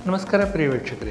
ನಮಸ್ಕಾರ ಪ್ರಿಯ ವೀಕ್ಷಕರೇ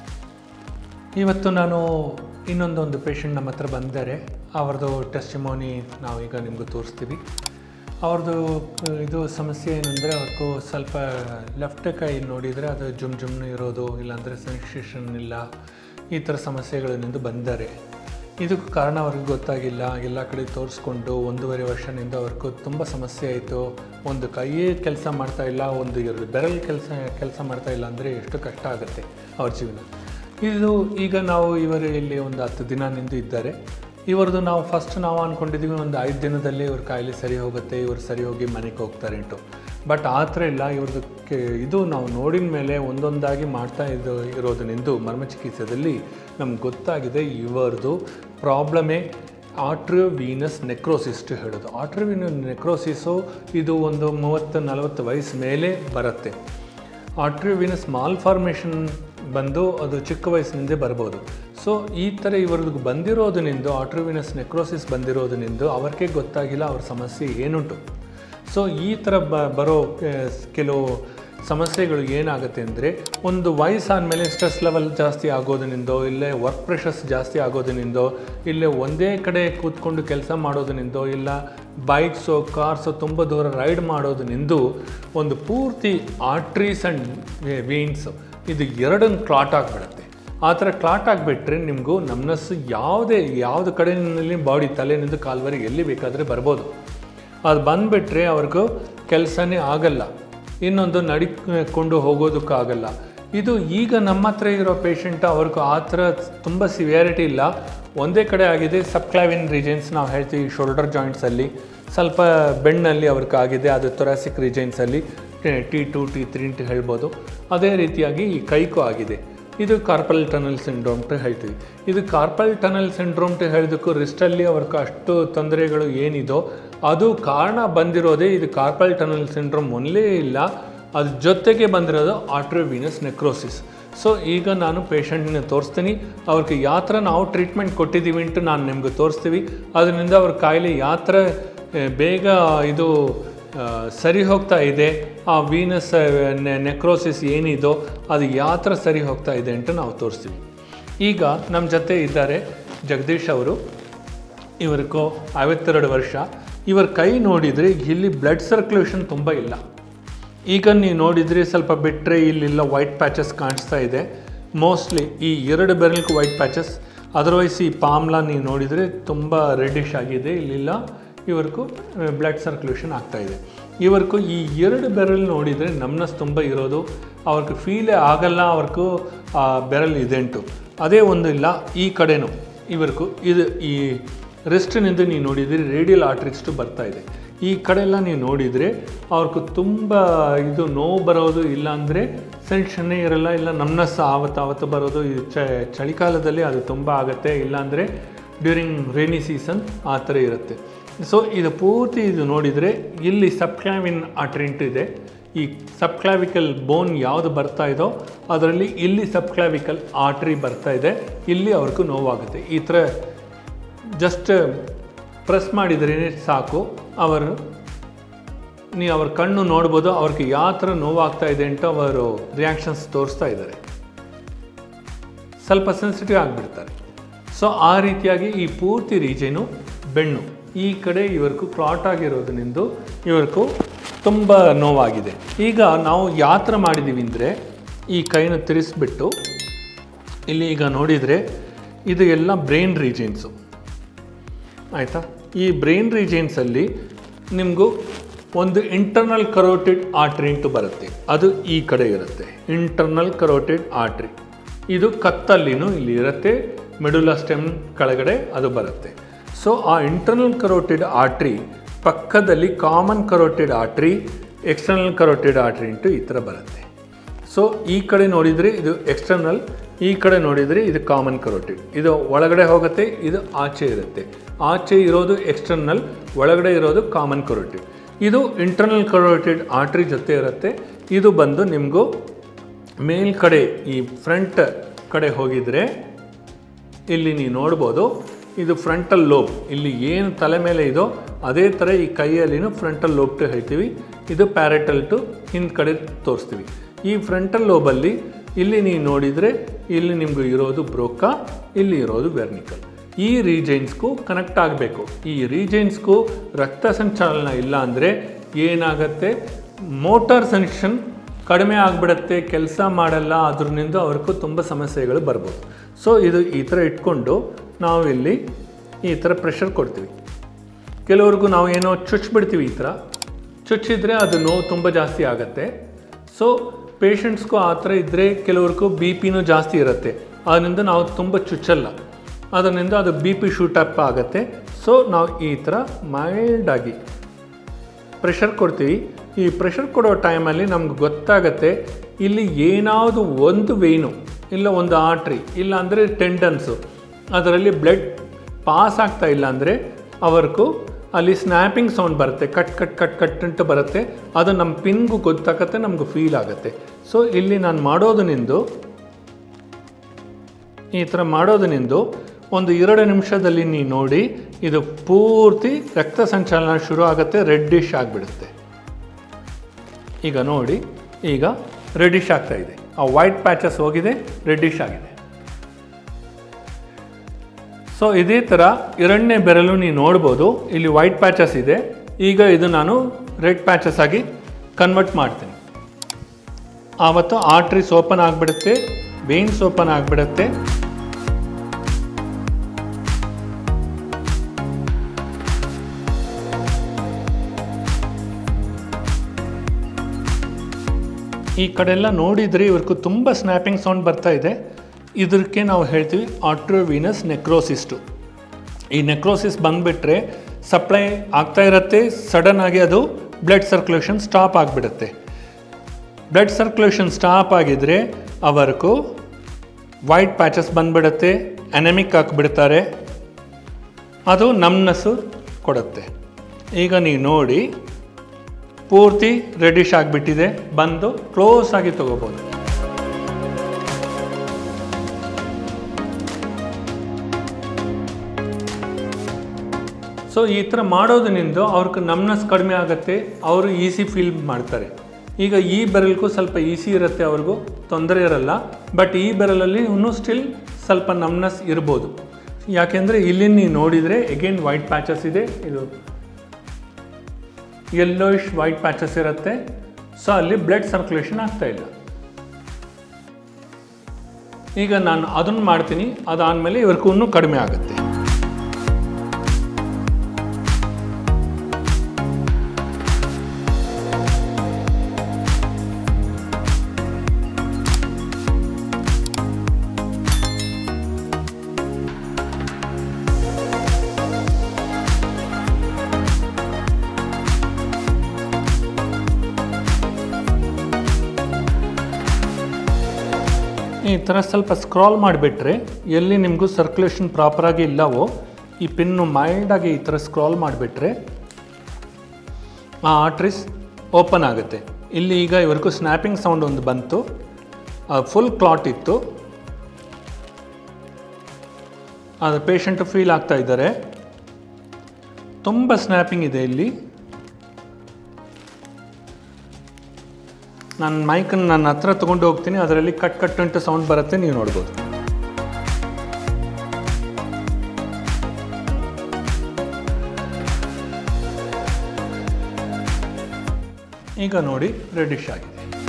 ಇವತ್ತು ನಾನು ಇನ್ನೊಂದೊಂದು ಪೇಷಂಟ್ ನಮ್ಮ ಹತ್ರ ಬಂದಿದ್ದಾರೆ ಅವ್ರದ್ದು ಟೆಸ್ಟಿಮೋನಿ ನಾವೀಗ ನಿಮಗೂ ತೋರಿಸ್ತೀವಿ ಅವ್ರದ್ದು ಅಹ್, ಇದು ಸಮಸ್ಯೆ ಏನಂದರೆ ಅವ್ರಿಗೂ ಸ್ವಲ್ಪ ಲೆಫ್ಟ್ ಕೈ ನೋಡಿದರೆ ಅದು ಜುಮ್ ಜುಮ್ನು ಇರೋದು ಇಲ್ಲಾಂದರೆ ಸೆನ್ಸೇಷನ್ ಇಲ್ಲ ಈ ಥರ ಸಮಸ್ಯೆಗಳಿಂದ ಬಂದಿದ್ದಾರೆ ಇದಕ್ಕೆ ಕಾರಣ ಅವ್ರಿಗೆ ಗೊತ್ತಾಗಿಲ್ಲ ಎಲ್ಲ ಕಡೆ ತೋರಿಸ್ಕೊಂಡು ಒಂದೂವರೆ ವರ್ಷದಿಂದ ಅವ್ರಿಗೂ ತುಂಬ ಸಮಸ್ಯೆ ಆಯಿತು ಒಂದು ಕೈಯೇ ಕೆಲಸ ಮಾಡ್ತಾ ಇಲ್ಲ ಒಂದು ಎರಡು ಬೆರಳು ಕೆಲಸ ಕೆಲಸ ಮಾಡ್ತಾ ಇಲ್ಲ ಅಂದರೆ ಎಷ್ಟು ಕಷ್ಟ ಆಗುತ್ತೆ ಅವ್ರ ಜೀವನ ಇದು ಈಗ ನಾವು ಇವರು ಇಲ್ಲಿ ಒಂದು ಹತ್ತು ದಿನ ನಿಂತು ಇದ್ದಾರೆ ಇವರದು ನಾವು ಫಸ್ಟ್ ನಾವು ಅಂದ್ಕೊಂಡಿದ್ದೀವಿ ಒಂದು ಐದು ದಿನದಲ್ಲಿ ಇವ್ರ ಕಾಯಿಲೆ ಸರಿ ಹೋಗುತ್ತೆ ಇವರು ಸರಿ ಹೋಗಿ ಮನೆಗೆ ಹೋಗ್ತಾರೆ ಉಂಟು ಬಟ್ ಆ ಥರ ಇಲ್ಲ ಇವ್ರದ್ದು ಕೆ ಇದು ನಾವು ನೋಡಿದ ಮೇಲೆ ಒಂದೊಂದಾಗಿ ಮಾಡ್ತಾ ಇದ್ದು ಇರೋದನಿಂದ ಮರ್ಮ ಚಿಕಿತ್ಸೆಯಲ್ಲಿ ನಮ್ಗೆ ಗೊತ್ತಾಗಿದೆ ಇವರದು ಪ್ರಾಬ್ಲಮೇ ಆಟ್ರಿಯೋ ವೀನಸ್ ನೆಕ್ರೋಸಿಸ್ಟ್ ಹೇಳೋದು ಆಟ್ರಿಯೋ ವೀನಸ್ ನೆಕ್ರೋಸಿಸು ಇದು ಒಂದು ಮೂವತ್ತು ನಲವತ್ತು ವಯಸ್ಸು ಮೇಲೆ ಬರುತ್ತೆ ಆಟ್ರಿಯೋವಿನಸ್ ಮಾಲ್ ಫಾರ್ಮೇಷನ್ ಬಂದು ಅದು ಚಿಕ್ಕ ವಯಸ್ಸಿನಿಂದ ಬರ್ಬೋದು ಸೊ ಈ ಥರ ಇವ್ರದ್ದು ಬಂದಿರೋದನಿಂದ ಆಟ್ರಿಯೋವಿನಸ್ ನೆಕ್ರೋಸಿಸ್ ಬಂದಿರೋದನಿಂದ ಅವ್ರಿಗೆ ಗೊತ್ತಾಗಿಲ್ಲ ಅವ್ರ ಸಮಸ್ಯೆ ಏನುಂಟು ಸೊ ಈ ಥರ ಬ ಬರೋ ಆ, ಕೆಲವು ಸಮಸ್ಯೆಗಳು ಏನಾಗುತ್ತೆ ಅಂದರೆ ಒಂದು ವಯಸ್ಸಾದಮೇಲೆ ಸ್ಟ್ರೆಸ್ ಲೆವೆಲ್ ಜಾಸ್ತಿ ಆಗೋದನಿಂದೋ ಇಲ್ಲೇ ವರ್ಕ್ ಪ್ರೆಷರ್ಸ್ ಜಾಸ್ತಿ ಆಗೋದನಿಂದೋ ಇಲ್ಲೇ ಒಂದೇ ಕಡೆ ಕೂತ್ಕೊಂಡು ಕೆಲಸ ಮಾಡೋದನಿಂದೋ ಇಲ್ಲ ಬೈಕ್ಸು ಕಾರ್ಸು ತುಂಬ ದೂರ ರೈಡ್ ಮಾಡೋದನಿಂದ ಒಂದು ಪೂರ್ತಿ ಆರ್ಟ್ರೀಸ್ ಆ್ಯಂಡ್ ವೀನ್ಸ್ ಇದು ಎರಡನ್ನು ಕ್ಲಾಟ್ ಆಗಿಬಿಡುತ್ತೆ ಆ ಥರ ಕ್ಲಾಟ್ ಆಗಿಬಿಟ್ರೆ ನಿಮಗೂ ನಮ್ಮನಸ್ಸು ಯಾವುದೇ ಯಾವ್ದು ಕಡೆಯಲ್ಲಿ ಬಾಡಿ ತಲೆನಿಂದ ಕಾಲ್ವರೆಗೆ ಎಲ್ಲಿ ಬೇಕಾದರೆ ಬರ್ಬೋದು ಅದು ಬಂದುಬಿಟ್ರೆ ಅವ್ರಿಗೂ ಕೆಲಸನೇ ಆಗಲ್ಲ ಇನ್ನೊಂದು ನಡಿಕೊಂಡು ಹೋಗೋದಕ್ಕಾಗಲ್ಲ ಇದು ಈಗ ನಮ್ಮ ಹತ್ರ ಇರೋ ಪೇಷಂಟ್ ಅವ್ರಿಗೂ ಆ ಥರ ತುಂಬ ಸಿವಿಯಾರಿಟಿ ಇಲ್ಲ ಒಂದೇ ಕಡೆ ಆಗಿದೆ ಸಬ್ಕ್ಲಾವಿನ್ ರೀಜನ್ಸ್ ನಾವು ಹೇಳ್ತೀವಿ ಶೋಲ್ಡರ್ ಜಾಯಿಂಟ್ಸಲ್ಲಿ ಸ್ವಲ್ಪ ಬೆನ್ನಲ್ಲಿ ಅವ್ರಿಗೆ ಆಗಿದೆ ಅದು ತೊರಾಸಿಕ್ ರೀಜನ್ಸಲ್ಲಿ ಟಿ ಟು ಟಿ ತ್ರೀ ಅಂತ ಹೇಳ್ಬೋದು ಅದೇ ರೀತಿಯಾಗಿ ಈ ಕೈಗೂ ಆಗಿದೆ ಇದು ಕಾರ್ಪಲ್ ಟನಲ್ ಸಿಂಡ್ರೋಮ್ ಅಂತ ಹೇಳ್ತೀವಿ ಇದು ಕಾರ್ಪಲ್ ಟನಲ್ ಸಿಂಡ್ರೋಮ್ ಅಂತ ಹೇಳೋದಕ್ಕೂ ರಿಸ್ಟಲ್ಲಿ ಅವ್ರಿಗೆ ಅಷ್ಟು ತೊಂದರೆಗಳು ಏನಿದೋ ಅದು ಕಾರಣ ಬಂದಿರೋದೇ ಇದು ಕಾರ್ಪಲ್ ಟನಲ್ ಸಿಂಡ್ರೋಮ್ ಒಂದೇ ಇಲ್ಲ ಅದ್ರ ಜೊತೆಗೆ ಬಂದಿರೋದು ಆಟ್ರೋವಿನಸ್ ನೆಕ್ರೋಸಿಸ್ ಸೊ ಈಗ ನಾನು ಪೇಷಂಟ್ನ ತೋರಿಸ್ತೀನಿ ಅವ್ರಿಗೆ ಯಾವ ಥರ ನಾವು ಟ್ರೀಟ್ಮೆಂಟ್ ಕೊಟ್ಟಿದ್ದೀವಿ ಅಂತ ನಾನು ನಿಮ್ಗೆ ತೋರಿಸ್ತೀವಿ ಅದರಿಂದ ಅವ್ರ ಕಾಯಿಲೆ ಯಾವ ಥರ ಆ, ಬೇಗ ಇದು ಆ, ಸರಿ ಹೋಗ್ತಾ ಇದೆ ಆ ವೀನಸ್ ನೆಕ್ರೋಸಿಸ್ ಏನಿದೋ ಅದು ಯಾವ ಥರ ಸರಿ ಹೋಗ್ತಾ ಇದೆ ಅಂತ ನಾವು ತೋರಿಸ್ತೀವಿ ಈಗ ನಮ್ಮ ಜೊತೆ ಇದ್ದಾರೆ ಜಗದೀಶ್ ಅವರು ಇವರಿಗೂ ಐವತ್ತೆರಡು ವರ್ಷ ಇವರ ಕೈ ನೋಡಿದರೆ ಇಲ್ಲಿ ಬ್ಲಡ್ ಸರ್ಕ್ಯುಲೇಷನ್ ತುಂಬ ಇಲ್ಲ ಈಗ ನೀವು ನೋಡಿದರೆ ಸ್ವಲ್ಪ ಬಿಟ್ಟರೆ ಇಲ್ಲೆಲ್ಲ ವೈಟ್ ಪ್ಯಾಚಸ್ ಕಾಣಿಸ್ತಾ ಇದೆ ಮೋಸ್ಟ್ಲಿ ಈ ಎರಡು ಬೆರಳಿಗೆ ವೈಟ್ ಪ್ಯಾಚಸ್ ಅದರ್ವೈಸ್ ಈ ಪಾಮ್ಲ ನೀವು ನೋಡಿದರೆ ತುಂಬ ರೆಡ್ಡಿಶ್ ಆಗಿದೆ ಇಲ್ಲೆಲ್ಲ ಇವರಿಗೂ ಬ್ಲಡ್ ಸರ್ಕ್ಯುಲೇಷನ್ ಆಗ್ತಾ ಇದೆ ಇವರಿಗೂ ಈ ಎರಡು ಬೆರಳು ನೋಡಿದರೆ ನಮ್ನಸ್ ತುಂಬ ಇರೋದು ಅವ್ರಿಗೆ ಫೀಲೇ ಆಗಲ್ಲ ಅವ್ರಿಗೂ ಆ ಬೆರಳು ಇದೆಂಟು ಅದೇ ಒಂದು ಇಲ್ಲ ಈ ಕಡೆನೂ ಇವರಿಗೂ ಇದು ಈ ರೆಸ್ಟಿನಿಂದ ನೀವು ನೋಡಿದರೆ ರೇಡಿಯಲ್ ಆರ್ಟ್ರಿಸ್ಟು ಬರ್ತಾ ಇದೆ ಈ ಕಡೆ ಎಲ್ಲ ನೀವು ನೋಡಿದರೆ ಅವ್ರಿಗೆ ತುಂಬ ಇದು ನೋವು ಬರೋದು ಇಲ್ಲ ಅಂದರೆ ಸೆನ್ಷನ್ನೇ ಇರಲ್ಲ ಇಲ್ಲ ನಮ್ನಸ್ ಆವತ್ತು ಆವತ್ತು ಬರೋದು ಈ ಚ ಚಳಿಗಾಲದಲ್ಲಿ ಅದು ತುಂಬ ಆಗುತ್ತೆ ಇಲ್ಲಾಂದರೆ ಡ್ಯೂರಿಂಗ್ ರೇನಿ ಸೀಸನ್ ಆ ಥರ ಇರುತ್ತೆ ಸೊ ಇದು ಪೂರ್ತಿ ಇದು ನೋಡಿದರೆ ಇಲ್ಲಿ ಸಬ್ಕ್ಲಾವಿನ್ ಆಟ್ರಿಂಟ್ ಇದೆ ಈ ಸಬ್ಕ್ಲಾವಿಕಲ್ ಬೋನ್ ಯಾವುದು ಬರ್ತಾ ಇದೋ ಅದರಲ್ಲಿ ಇಲ್ಲಿ ಸಬ್ಕ್ಲಾವಿಕಲ್ ಆಟ್ರಿ ಬರ್ತಾ ಇದೆ ಇಲ್ಲಿ ಅವ್ರಿಗೂ ನೋವಾಗುತ್ತೆ ಈ ಥರ ಜಸ್ಟ್ ಪ್ರೆಸ್ ಮಾಡಿದ್ರೇ ಸಾಕು ಅವರು ನೀವು ಅವ್ರ ಕಣ್ಣು ನೋಡ್ಬೋದು ಅವ್ರಿಗೆ ಯಾವ ಥರ ನೋವಾಗ್ತಾ ಇದೆ ಅಂತ ಅವರು ರಿಯಾಕ್ಷನ್ಸ್ ತೋರಿಸ್ತಾ ಇದ್ದಾರೆ ಸ್ವಲ್ಪ ಸೆನ್ಸಿಟಿವ್ ಆಗಿಬಿಡ್ತಾರೆ ಸೊ ಆ ರೀತಿಯಾಗಿ ಈ ಪೂರ್ತಿ ರೀಜನು ಬೆಣ್ಣು ಈ ಕಡೆ ಇವರಿಗೂ ಕ್ಲಾಟ್ ಆಗಿರೋದ್ರಿಂದ ಇವರಿಗೂ ತುಂಬ ನೋವಾಗಿದೆ ಈಗ ನಾವು ಯಾವ ಥರ ಮಾಡಿದ್ದೀವಿ ಅಂದರೆ ಈ ಕೈನ ತಿರ್ಸ್ಬಿಟ್ಟು ಇಲ್ಲಿ ಈಗ ನೋಡಿದರೆ ಇದು ಎಲ್ಲ ಬ್ರೈನ್ ರೀಜನ್ಸು ಆಯಿತಾ ಈ ಬ್ರೈನ್ ರೀಜನ್ಸಲ್ಲಿ ನಿಮಗೂ ಒಂದು ಇಂಟರ್ನಲ್ ಕರೋಟಿಡ್ ಆರ್ಟ್ರಿ ಅಂತ ಬರುತ್ತೆ ಅದು ಈ ಕಡೆ ಇರುತ್ತೆ ಇಂಟರ್ನಲ್ ಕರೋಟಿಡ್ ಆರ್ಟ್ರಿ ಇದು ಕತ್ತಲ್ಲಿನೂ ಇಲ್ಲಿ ಇರುತ್ತೆ ಮಿಡುಲ ಸ್ಟೆಮ್ ಕೆಳಗಡೆ ಅದು ಬರುತ್ತೆ ಸೊ ಆ ಇಂಟರ್ನಲ್ ಕರೋಟಿಡ್ ಆರ್ಟ್ರಿ ಪಕ್ಕದಲ್ಲಿ common carotid artery external carotid artery ಅಂತ ಈ ಥರ ಬರುತ್ತೆ ಸೊ ಈ ಕಡೆ ನೋಡಿದರೆ ಇದು ಎಕ್ಸ್ಟರ್ನಲ್ ಈ ಕಡೆ ನೋಡಿದರೆ ಇದು ಕಾಮನ್ ಕರೋಟಿಡ್ ಇದು ಒಳಗಡೆ ಹೋಗುತ್ತೆ ಇದು ಆಚೆ ಇರುತ್ತೆ ಆಚೆ ಇರೋದು ಎಕ್ಸ್ಟರ್ನಲ್ ಒಳಗಡೆ ಇರೋದು ಕಾಮನ್ ಕರೋಟಿಡ್ ಇದು ಇಂಟರ್ನಲ್ ಕರೋಟಿಡ್ ಆರ್ಟ್ರಿ ಜೊತೆ ಇರುತ್ತೆ ಇದು ಬಂದು ನಿಮಗೂ ಮೇಲ್ಕಡೆ ಈ ಫ್ರಂಟ್ ಕಡೆ ಹೋಗಿದರೆ ಇಲ್ಲಿ ನೀವು ನೋಡ್ಬೋದು ಇದು ಫ್ರಂಟಲ್ ಲೋಬ್ ಇಲ್ಲಿ ಏನು ತಲೆ ಮೇಲೆ ಇದೋ ಅದೇ ಥರ ಈ ಕೈಯಲ್ಲಿನೂ ಫ್ರಂಟಲ್ ಲೋಬ್ ಟು ಹೇಳ್ತೀವಿ ಇದು ಪ್ಯಾರೆಟಲ್ ಟು ಹಿಂದ್ ಕಡೆ ತೋರಿಸ್ತೀವಿ ಈ ಫ್ರಂಟಲ್ ಲೋಬಲ್ಲಿ ಇಲ್ಲಿ ನೀವು ನೋಡಿದರೆ ಇಲ್ಲಿ ನಿಮ್ಗೆ ಇರೋದು ಬ್ರೋಕಾ ಇಲ್ಲಿ ಇರೋದು ವೆರ್ನಿಕಲ್ ಈ ರೀಜನ್ಸ್ಗೂ ಕನೆಕ್ಟ್ ಆಗಬೇಕು ಈ ರೀಜನ್ಸ್ಗೂ ರಕ್ತ ಸಂಚಾಲನ ಇಲ್ಲ ಅಂದರೆ ಏನಾಗುತ್ತೆ ಮೋಟಾರ್ ಸೆನ್ಷನ್ ಕಡಿಮೆ ಆಗಿಬಿಡುತ್ತೆ ಕೆಲಸ ಮಾಡಲ್ಲ ಅದ್ರಿಂದ ಅವ್ರಿಗೂ ತುಂಬ ಸಮಸ್ಯೆಗಳು ಬರ್ಬೋದು ಸೊ ಇದು ಈ ಥರ ಇಟ್ಕೊಂಡು ನಾವು ಇಲ್ಲಿ ಈ ಥರ ಪ್ರೆಷರ್ ಕೊಡ್ತೀವಿ ಕೆಲವ್ರಿಗೂ ನಾವು ಏನೋ ಚುಚ್ಚಿಬಿಡ್ತೀವಿ ಈ ಥರ ಚುಚ್ಚಿದ್ರೆ ಅದು ನೋವು ತುಂಬ ಜಾಸ್ತಿ ಆಗುತ್ತೆ ಸೊ ಪೇಷಂಟ್ಸ್ಗೂ ಆ ಥರ ಇದ್ದರೆ ಕೆಲವ್ರಿಗೂ ಬಿ ಪಿನೂ ಜಾಸ್ತಿ ಇರುತ್ತೆ ಅದರಿಂದ ನಾವು ತುಂಬ ಚುಚ್ಚಲ್ಲ ಅದರಿಂದ ಅದು ಬಿ ಪಿ ಶೂಟ್ ಅಪ್ ಆಗುತ್ತೆ ಸೊ ನಾವು ಈ ಥರ ಮೈಲ್ಡಾಗಿ ಪ್ರೆಷರ್ ಕೊಡ್ತೀವಿ ಈ ಪ್ರೆಷರ್ ಕೊಡೋ ಟೈಮಲ್ಲಿ ನಮ್ಗೆ ಗೊತ್ತಾಗತ್ತೆ ಇಲ್ಲಿ ಏನಾವುದು ಒಂದು ವೇನು ಇಲ್ಲ ಒಂದು ಆಟ್ರಿ ಇಲ್ಲ ಅಂದರೆ ಟೆಂಡನ್ಸು ಅದರಲ್ಲಿ ಬ್ಲಡ್ ಪಾಸ್ ಆಗ್ತಾ ಇಲ್ಲ ಅಂದರೆ ಅವರಿಗೂ ಅಲ್ಲಿ ಸ್ನ್ಯಾಪಿಂಗ್ ಸೌಂಡ್ ಬರುತ್ತೆ ಕಟ್ ಕಟ್ ಕಟ್ ಕಟ್ ಅಂತ ಬರುತ್ತೆ ಅದು ನಮ್ಮ ಪಿನ್ಗೂ ಗೊತ್ತಾಗತ್ತೆ ನಮ್ಗೆ ಫೀಲ್ ಆಗುತ್ತೆ ಸೊ ಇಲ್ಲಿ ನಾನು ಮಾಡೋದನಿಂದು ಈ ಥರ ಮಾಡೋದನಿಂದು ಒಂದು ಎರಡು ನಿಮಿಷದಲ್ಲಿ ನೀವು ನೋಡಿ ಇದು ಪೂರ್ತಿ ರಕ್ತ ಸಂಚಾಲನ ಶುರು ಆಗುತ್ತೆ ರೆಡ್ಡಿಶ್ ಆಗಿಬಿಡುತ್ತೆ ಈಗ ನೋಡಿ ಈಗ ರೆಡ್ಡಿಶ್ ಆಗ್ತಾ ಇದೆ ಆ ವೈಟ್ ಪ್ಯಾಚಸ್ ಹೋಗಿದೆ ರೆಡ್ಡಿಶ್ ಆಗಿದೆ ಸೊ ಇದೇ ಥರ ಎರಡನೇ ಬೆರಳು ನೀವು ನೋಡ್ಬೋದು ಇಲ್ಲಿ ವೈಟ್ ಪ್ಯಾಚಸ್ ಇದೆ ಈಗ ಇದು ನಾನು ರೆಡ್ ಪ್ಯಾಚಸ್ ಆಗಿ ಕನ್ವರ್ಟ್ ಮಾಡ್ತೀನಿ ಆವತ್ತು ಆರ್ಟ್ರೀಸ್ ಓಪನ್ ಆಗಿಬಿಡುತ್ತೆ ವೇನ್ಸ್ ಓಪನ್ ಆಗಿಬಿಡುತ್ತೆ ಈ ಕಡೆ ಎಲ್ಲ ನೋಡಿದರೆ ಇವ್ರಿಗೂ ತುಂಬ ಸ್ನ್ಯಾಪಿಂಗ್ ಸೌಂಡ್ ಬರ್ತಾ ಇದೆ ಇದಕ್ಕೆ ನಾವು ಹೇಳ್ತೀವಿ ಆಟ್ರೋವೀನಸ್ ನೆಕ್ರೋಸಿಸ್ಟು ಈ ನೆಕ್ರೋಸಿಸ್ ಬಂದುಬಿಟ್ರೆ ಸಪ್ಲೈ ಆಗ್ತಾ ಇರುತ್ತೆ ಸಡನ್ ಆಗಿ ಅದು ಬ್ಲಡ್ ಸರ್ಕ್ಯುಲೇಷನ್ ಸ್ಟಾಪ್ ಆಗಿಬಿಡುತ್ತೆ ಬ್ಲಡ್ ಸರ್ಕ್ಯುಲೇಷನ್ ಸ್ಟಾಪ್ ಆಗಿದ್ರೆ ಅವರಿಗೂ ವೈಟ್ ಪ್ಯಾಚಸ್ ಬಂದ್ಬಿಡುತ್ತೆ ಅನೆಮಿಕ್ ಹಾಕ್ಬಿಡ್ತಾರೆ ಅದು ನಮ್ನಸ್ಸು ಕೊಡುತ್ತೆ ಈಗ ನೀವು ನೋಡಿ ಪೂರ್ತಿ ರೆಡಿಶ್ ಆಗಿಬಿಟ್ಟಿದೆ ಬಂದು ಕ್ಲೋಸ್ ಆಗಿ ತಗೋಬೋದು ಸೊ ಈ ಥರ ಮಾಡೋದನಿಂದ ಅವ್ರಿಗೆ ನಮ್ನಸ್ ಕಡಿಮೆ ಆಗುತ್ತೆ ಅವರು ಈಸಿ ಫೀಲ್ ಮಾಡ್ತಾರೆ ಈಗ ಈ ಬೆರಲ್ಗೂ ಸ್ವಲ್ಪ ಈಸಿ ಇರುತ್ತೆ ಅವ್ರಿಗೂ ತೊಂದರೆ ಇರಲ್ಲ ಬಟ್ ಈ ಬೆರಲಲ್ಲಿ ಇನ್ನೂ ಸ್ಟಿಲ್ ಸ್ವಲ್ಪ ನಮ್ನಸ್ ಇರ್ಬೋದು ಯಾಕೆಂದರೆ ಇಲ್ಲಿ ನೀವು ನೋಡಿದರೆ ಎಗೇನ್ ವೈಟ್ ಪ್ಯಾಚಸ್ ಇದೆ ಇದು ಯೆಲ್ಲೋಯಿಶ್ ವೈಟ್ ಪ್ಯಾಚಸ್ ಇರುತ್ತೆ ಸೊ ಅಲ್ಲಿ ಬ್ಲಡ್ ಸರ್ಕ್ಯುಲೇಷನ್ ಆಗ್ತಾ ಇಲ್ಲ ಈಗ ನಾನು ಅದನ್ನು ಮಾಡ್ತೀನಿ ಅದಾದಮೇಲೆ ಇವ್ರಿಗೂ ಇನ್ನೂ ಕಡಿಮೆ ಆಗುತ್ತೆ ಈ ಥರ ಸ್ವಲ್ಪ ಸ್ಕ್ರಾಲ್ ಮಾಡಿಬಿಟ್ರೆ ಎಲ್ಲಿ ನಿಮಗೂ ಸರ್ಕ್ಯುಲೇಷನ್ ಪ್ರಾಪರಾಗಿ ಇಲ್ಲವೋ ಈ ಪಿನ್ನು ಮೈಲ್ಡಾಗಿ ಈ ಥರ ಸ್ಕ್ರಾಲ್ ಮಾಡಿಬಿಟ್ರೆ ಆ ಆಟ್ರಿಸ್ ಓಪನ್ ಆಗುತ್ತೆ ಇಲ್ಲಿ ಈಗ ಇವರಿಗೂ ಸ್ನ್ಯಾಪಿಂಗ್ ಸೌಂಡ್ ಒಂದು ಬಂತು ಫುಲ್ ಕ್ಲಾಟ್ ಇತ್ತು ಅದು ಪೇಷಂಟು ಫೀಲ್ ಆಗ್ತಾ ಇದ್ದಾರೆ ತುಂಬ ಸ್ನ್ಯಾಪಿಂಗ್ ಇದೆ ಇಲ್ಲಿ ನಾನು ಮೈಕನ್ನು ನನ್ನ ಹತ್ರ ತೊಗೊಂಡು ಹೋಗ್ತೀನಿ ಅದರಲ್ಲಿ ಕಟ್ ಕಟ್ ಅಂತ ಸೌಂಡ್ ಬರುತ್ತೆ ನೀವು ನೋಡ್ಬೋದು ಈಗ ನೋಡಿ ರೆಡಿಶ್ ಆಗಿದೆ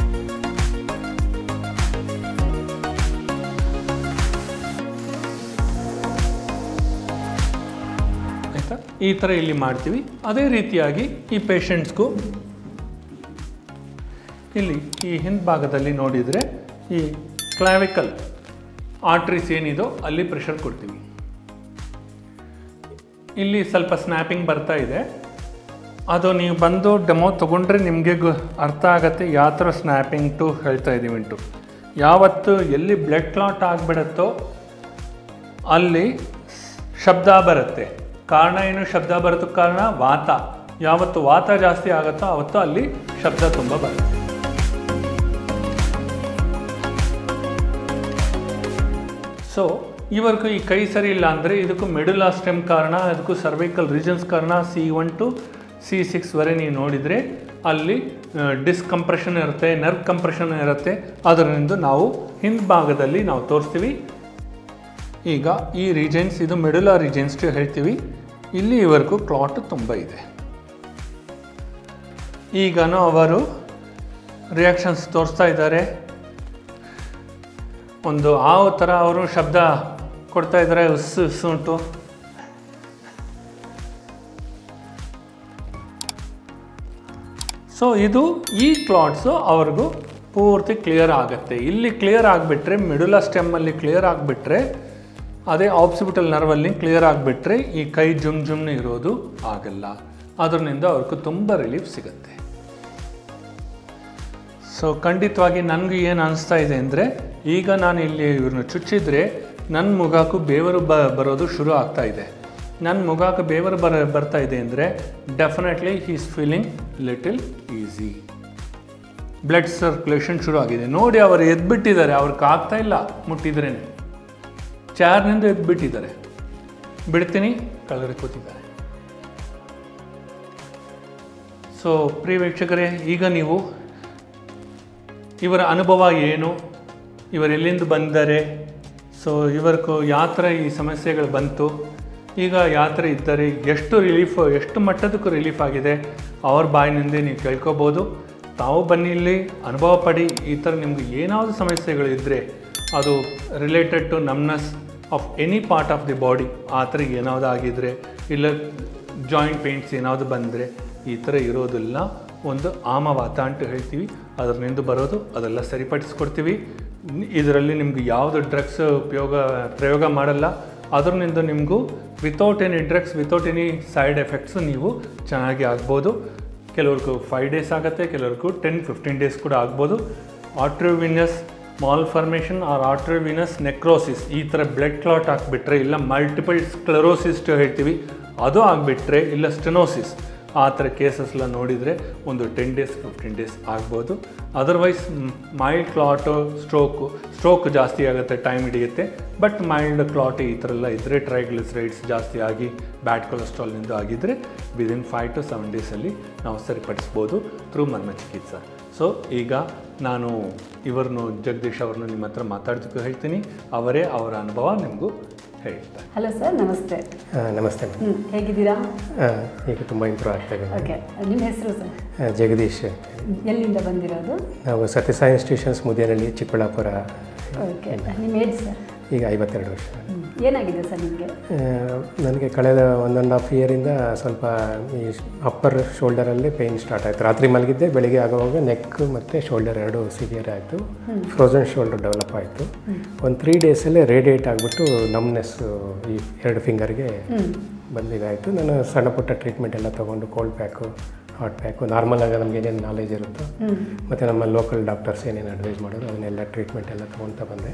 ಆಯಿತಾ ಈ ಥರ ಇಲ್ಲಿ ಮಾಡ್ತೀವಿ ಅದೇ ರೀತಿಯಾಗಿ ಈ ಪೇಷಂಟ್ಸ್ಗೂ ಇಲ್ಲಿ ಈ ಹಿಂಭಾಗದಲ್ಲಿ ನೋಡಿದರೆ ಈ ಕ್ಲಾವಿಕಲ್ ಆರ್ಟ್ರೀಸ್ ಏನಿದೋ ಅಲ್ಲಿ ಪ್ರೆಷರ್ ಕೊಡ್ತೀವಿ ಇಲ್ಲಿ ಸ್ವಲ್ಪ ಸ್ನ್ಯಾಪಿಂಗ್ ಬರ್ತಾ ಇದೆ ಅದು ನೀವು ಬಂದು ಡೆಮೋ ತೊಗೊಂಡ್ರೆ ನಿಮಗೆ ಗೊ ಅರ್ಥ ಆಗುತ್ತೆ ಯಾವ ಥರ ಸ್ನ್ಯಾಪಿಂಗ್ ಟು ಹೇಳ್ತಾ ಇದ್ದೀವಿ ಟು ಯಾವತ್ತು ಎಲ್ಲಿ ಬ್ಲಡ್ ಕ್ಲಾಟ್ ಆಗಿಬಿಡುತ್ತೋ ಅಲ್ಲಿ ಶಬ್ದ ಬರುತ್ತೆ ಕಾರಣ ಏನು ಶಬ್ದ ಬರೋದಕ್ಕೆ ಕಾರಣ ವಾತ ಯಾವತ್ತು ವಾತ ಜಾಸ್ತಿ ಆಗುತ್ತೋ ಆವತ್ತು ಅಲ್ಲಿ ಶಬ್ದ ತುಂಬ ಬರುತ್ತೆ ಸೊ ಇವರಿಗೂ ಈ ಕೈ ಸರಿ ಇಲ್ಲ ಅಂದರೆ ಇದಕ್ಕೂ ಮೆಡುಲಾ ಸ್ಟೆಮ್ ಕಾರಣ ಇದಕ್ಕೂ ಸರ್ವೈಕಲ್ ರೀಜನ್ಸ್ ಕಾರಣ ಸಿ ಒನ್ ಟು ಸಿ ಸಿಕ್ಸ್ವರೆ ನೀವು ನೋಡಿದರೆ ಅಲ್ಲಿ ಡಿಸ್ಕಂಪ್ರೆಷನ್ ಇರುತ್ತೆ ನರ್ವ್ ಕಂಪ್ರೆಷನ್ ಇರುತ್ತೆ ಅದರಿಂದ ನಾವು ಹಿಂಭಾಗದಲ್ಲಿ ನಾವು ತೋರಿಸ್ತೀವಿ ಈಗ ಈ ರೀಜನ್ಸ್ ಇದು ಮೆಡುಲಾ ರೀಜನ್ಸ್ ಹೇಳ್ತೀವಿ ಇಲ್ಲಿವರೆಗೂ ಕ್ಲಾಟ್ ತುಂಬ ಇದೆ ಈಗನೂ ಅವರು ರಿಯಾಕ್ಷನ್ಸ್ ತೋರಿಸ್ತಾ ಇದ್ದಾರೆ ಒಂದು ಹಾವು ಥರ ಅವರು ಶಬ್ದ ಕೊಡ್ತಾ ಇದ್ದಾರೆ ಉಸ್ಸು ಉಸ್ಸು ಉಂಟು ಸೊ ಇದು ಈ ಕ್ಲಾಟ್ಸು ಅವ್ರಿಗೂ ಪೂರ್ತಿ ಕ್ಲಿಯರ್ ಆಗುತ್ತೆ ಇಲ್ಲಿ ಕ್ಲಿಯರ್ ಆಗಿಬಿಟ್ರೆ ಮಿಡುಲ ಸ್ಟೆಮ್ಮಲ್ಲಿ ಕ್ಲಿಯರ್ ಆಗಿಬಿಟ್ರೆ ಅದೇ ಆಪ್ಸಿಬಿಟಲ್ ನರ್ವಲ್ಲಿ ಕ್ಲಿಯರ್ ಆಗಿಬಿಟ್ರೆ ಈ ಕೈ ಜುಮ್ ಜುಮ್ನೆ ಇರೋದು ಆಗಲ್ಲ ಅದರಿಂದ ಅವ್ರಿಗೂ ತುಂಬ ರಿಲೀಫ್ ಸಿಗುತ್ತೆ ಸೊ ಖಂಡಿತವಾಗಿ ನನಗೆ ಏನು ಅನಿಸ್ತಾ ಇದೆ ಅಂದರೆ ಈಗ ನಾನು ಇಲ್ಲಿ ಇವ್ರನ್ನ ಚುಚ್ಚಿದ್ರೆ ನನ್ನ ಮುಖಕ್ಕೂ ಬೇವರು ಬ ಬರೋದು ಶುರು ಆಗ್ತಾ ಇದೆ ನನ್ನ ಮುಖಕ್ಕೆ ಬೇವರು ಬರ ಬರ್ತಾ ಇದೆ ಅಂದರೆ definitely is feeling little easy blood circulation ಶುರು ಆಗಿದೆ ನೋಡಿ ಅವರು ಎದ್ಬಿಟ್ಟಿದ್ದಾರೆ ಅವ್ರಿಗೆ ಆಗ್ತಾ ಇಲ್ಲ ಮುಟ್ಟಿದ್ರೇ ಚಾರ್ನಿಂದ ಎದ್ಬಿಟ್ಟಿದ್ದಾರೆ ಬಿಡ್ತೀನಿ ಕೆಳಗಡೆ ಕೂತಿದ್ದಾರೆ ಸೊ ಪ್ರಿಯ ವೀಕ್ಷಕರೇ ಈಗ ನೀವು ಇವರ ಅನುಭವ ಏನು ಇವರು ಎಲ್ಲಿಂದ ಬಂದರೆ ಸೊ ಇವರ್ಗೂ ಯಾವ ಥರ ಈ ಸಮಸ್ಯೆಗಳು ಬಂತು ಈಗ ಯಾವ ಥರ ಇದ್ದಾರೆ ಎಷ್ಟು ರಿಲೀಫ್ ಎಷ್ಟು ಮಟ್ಟದಕ್ಕೂ ರಿಲೀಫ್ ಆಗಿದೆ ಅವ್ರ ಬಾಯಿನಿಂದ ನೀವು ಕೇಳ್ಕೊಬೋದು ತಾವು ಬನ್ನಿ ಇಲ್ಲಿ ಅನುಭವ ಪಡಿ ಈ ಥರ ನಿಮ್ಗೆ ಏನಾದರೂ ಸಮಸ್ಯೆಗಳು ಇದ್ದರೆ ಅದು related to numbness of any part of the body ಆ ಥರ ಏನಾವುದು ಆಗಿದ್ರೆ ಇಲ್ಲ ಜಾಯಿಂಟ್ ಪೇಂಟ್ಸ್ ಏನಾವುದು ಬಂದರೆ ಈ ಥರ ಇರೋದಿಲ್ಲ ಒಂದು ಆಮವಾತ ಅಂತ ಹೇಳ್ತೀವಿ ಅದರಿಂದ ಬರೋದು ಅದೆಲ್ಲ ಸರಿಪಡಿಸ್ಕೊಡ್ತೀವಿ ಇದರಲ್ಲಿ ನಿಮ್ಗೆ ಯಾವುದು ಡ್ರಗ್ಸ್ ಉಪಯೋಗ ಪ್ರಯೋಗ ಮಾಡಲ್ಲ ಅದರಿಂದ ನಿಮಗೂ without any drugs without any side effects ನೀವು ಚೆನ್ನಾಗಿ ಆಗ್ಬೋದು ಕೆಲವ್ರಿಗೂ ಫೈವ್ ಡೇಸ್ ಆಗುತ್ತೆ ಕೆಲವ್ರಿಗೂ ಟೆನ್ ಫಿಫ್ಟೀನ್ ಡೇಸ್ ಕೂಡ ಆಗ್ಬೋದು arteriovenous malformation or arteriovenous necrosis ಈ ಥರ ಬ್ಲಡ್ ಕ್ಲಾಟ್ ಹಾಕ್ಬಿಟ್ರೆ ಇಲ್ಲ ಮಲ್ಟಿಪಲ್ ಸ್ಕ್ಲೆರೋಸಿಸ್ ಹೇಳ್ತೀವಿ ಅದು ಆಗಿಬಿಟ್ರೆ ಇಲ್ಲ ಸ್ಟೆನೋಸಿಸ್ ಆ ಥರ ಕೇಸಸ್ ಎಲ್ಲ ನೋಡಿದರೆ ಒಂದು ಟೆನ್ ಡೇಸ್ ಫಿಫ್ಟೀನ್ ಡೇಸ್ ಆಗ್ಬೋದು otherwise mild clot stroke stroke ಜಾಸ್ತಿ ಆಗುತ್ತೆ ಟೈಮ್ ಹಿಡಿಯುತ್ತೆ ಬಟ್ ಮೈಲ್ಡ್ ಕ್ಲಾಟ್ ಈ ಥರ ಎಲ್ಲ ಇದ್ದರೆ ಟ್ರೈಗ್ಲಿಸರೈಡ್ಸ್ ಜಾಸ್ತಿ ಆಗಿ ಬ್ಯಾಡ್ ಕೊಲೆಸ್ಟ್ರಾಲ್ನಿಂದ ಆಗಿದ್ದರೆ ವಿದಿನ್ ಫೈವ್ ಟು ಸೆವೆನ್ ಡೇಸಲ್ಲಿ ನಾವು ಸರಿಪಡಿಸ್ಬೋದು ಥ್ರೂ ಮರ್ಮ ಚಿಕಿತ್ಸೆ ಸೊ ಈಗ ನಾನು ಇವ್ರನ್ನು ಜಗದೀಶ್ ಅವ್ರನ್ನು ನಿಮ್ಮ ಹತ್ರ ಮಾತಾಡೋದಕ್ಕೆ ಹೇಳ್ತೀನಿ ಅವರೇ ಅವರ ಅನುಭವ ನಿಮಗೂ ಹೇಳ್ತಾರೆ ಹಲೋ ಸರ್ ನಮಸ್ತೆ ಆ, ನಮಸ್ತೆ ಮೇಡಮ್ ಹ್ಞೂ ಹೇಗಿದ್ದೀರಾ ಆ, ಈಗ ತುಂಬ ಇಂಪ್ರೂವ್ ಆಗ್ತಾ ಇದೆ ಓಕೆ ನಿಮ್ಮ ಹೆಸರು ಸರ್ ಆ, ಜಗದೀಶ್ ಎಲ್ಲಿಂದ ಬಂದಿರೋದು ನಾವು ಸತ್ಯಸಾಯಿ ಇನ್ಸ್ಟಿಟ್ಯೂಷನ್ಸ್ ಮುದಿಯನಹಳ್ಳಿ ಚಿಕ್ಕಬಳ್ಳಾಪುರ ಓಕೆ ನಿಮ್ಮ ಏಜ್ ಸರ್ ಈಗ ಐವತ್ತೆರಡು ವರ್ಷ ಹ್ಞೂ ಏನಾಗಿದೆ ಸರ್ ನಿಮಗೆ ಆ, ನನಗೆ ಕಳೆದ ಒನ್ ಆ್ಯಂಡ್ ಹಾಫ್ ಇಯರಿಂದ ಸ್ವಲ್ಪ ಈ ಅಪ್ಪರ್ ಶೋಲ್ಡರಲ್ಲಿ ಪೇಯ್ನ್ ಸ್ಟಾರ್ಟ್ ಆಯಿತು ರಾತ್ರಿ ಮಲಗಿದ್ದೆ ಬೆಳಿಗ್ಗೆ ಆಗುವಾಗ ನೆಕ್ ಮತ್ತು ಶೋಲ್ಡರ್ ಎರಡು ಸಿವಿಯರ್ ಆಯಿತು ಫ್ರೋಝನ್ ಶೋಲ್ಡರ್ ಡೆವಲಪ್ ಆಯಿತು ಒಂದು ತ್ರೀ ಡೇಸಲ್ಲೇ ರೇಡಿಯೇಟ್ ಆಗಿಬಿಟ್ಟು ನಮ್ನೆಸ್ಸು ಈ ಎರಡು ಫಿಂಗರ್ಗೆ ಬಂದಿದ್ದಾಯಿತು ನಾನು ಸಣ್ಣ ಪುಟ್ಟ ಟ್ರೀಟ್ಮೆಂಟ್ ಎಲ್ಲ ತೊಗೊಂಡು ಕೋಲ್ಡ್ ಪ್ಯಾಕು ಹಾಟ್ ಪ್ಯಾಕು ನಾರ್ಮಲಾಗಿ ನಮ್ಗೆ ಏನೇನು ನಾಲೆಜ್ ಇರುತ್ತೋ ಮತ್ತು ನಮ್ಮ ಲೋಕಲ್ ಡಾಕ್ಟರ್ಸ್ ಏನೇನು ಅಡ್ವೈಸ್ ಮಾಡೋರು ಅದನ್ನೆಲ್ಲ ಟ್ರೀಟ್ಮೆಂಟ್ ಎಲ್ಲ ತೊಗೊಳ್ತಾ ಬಂದೆ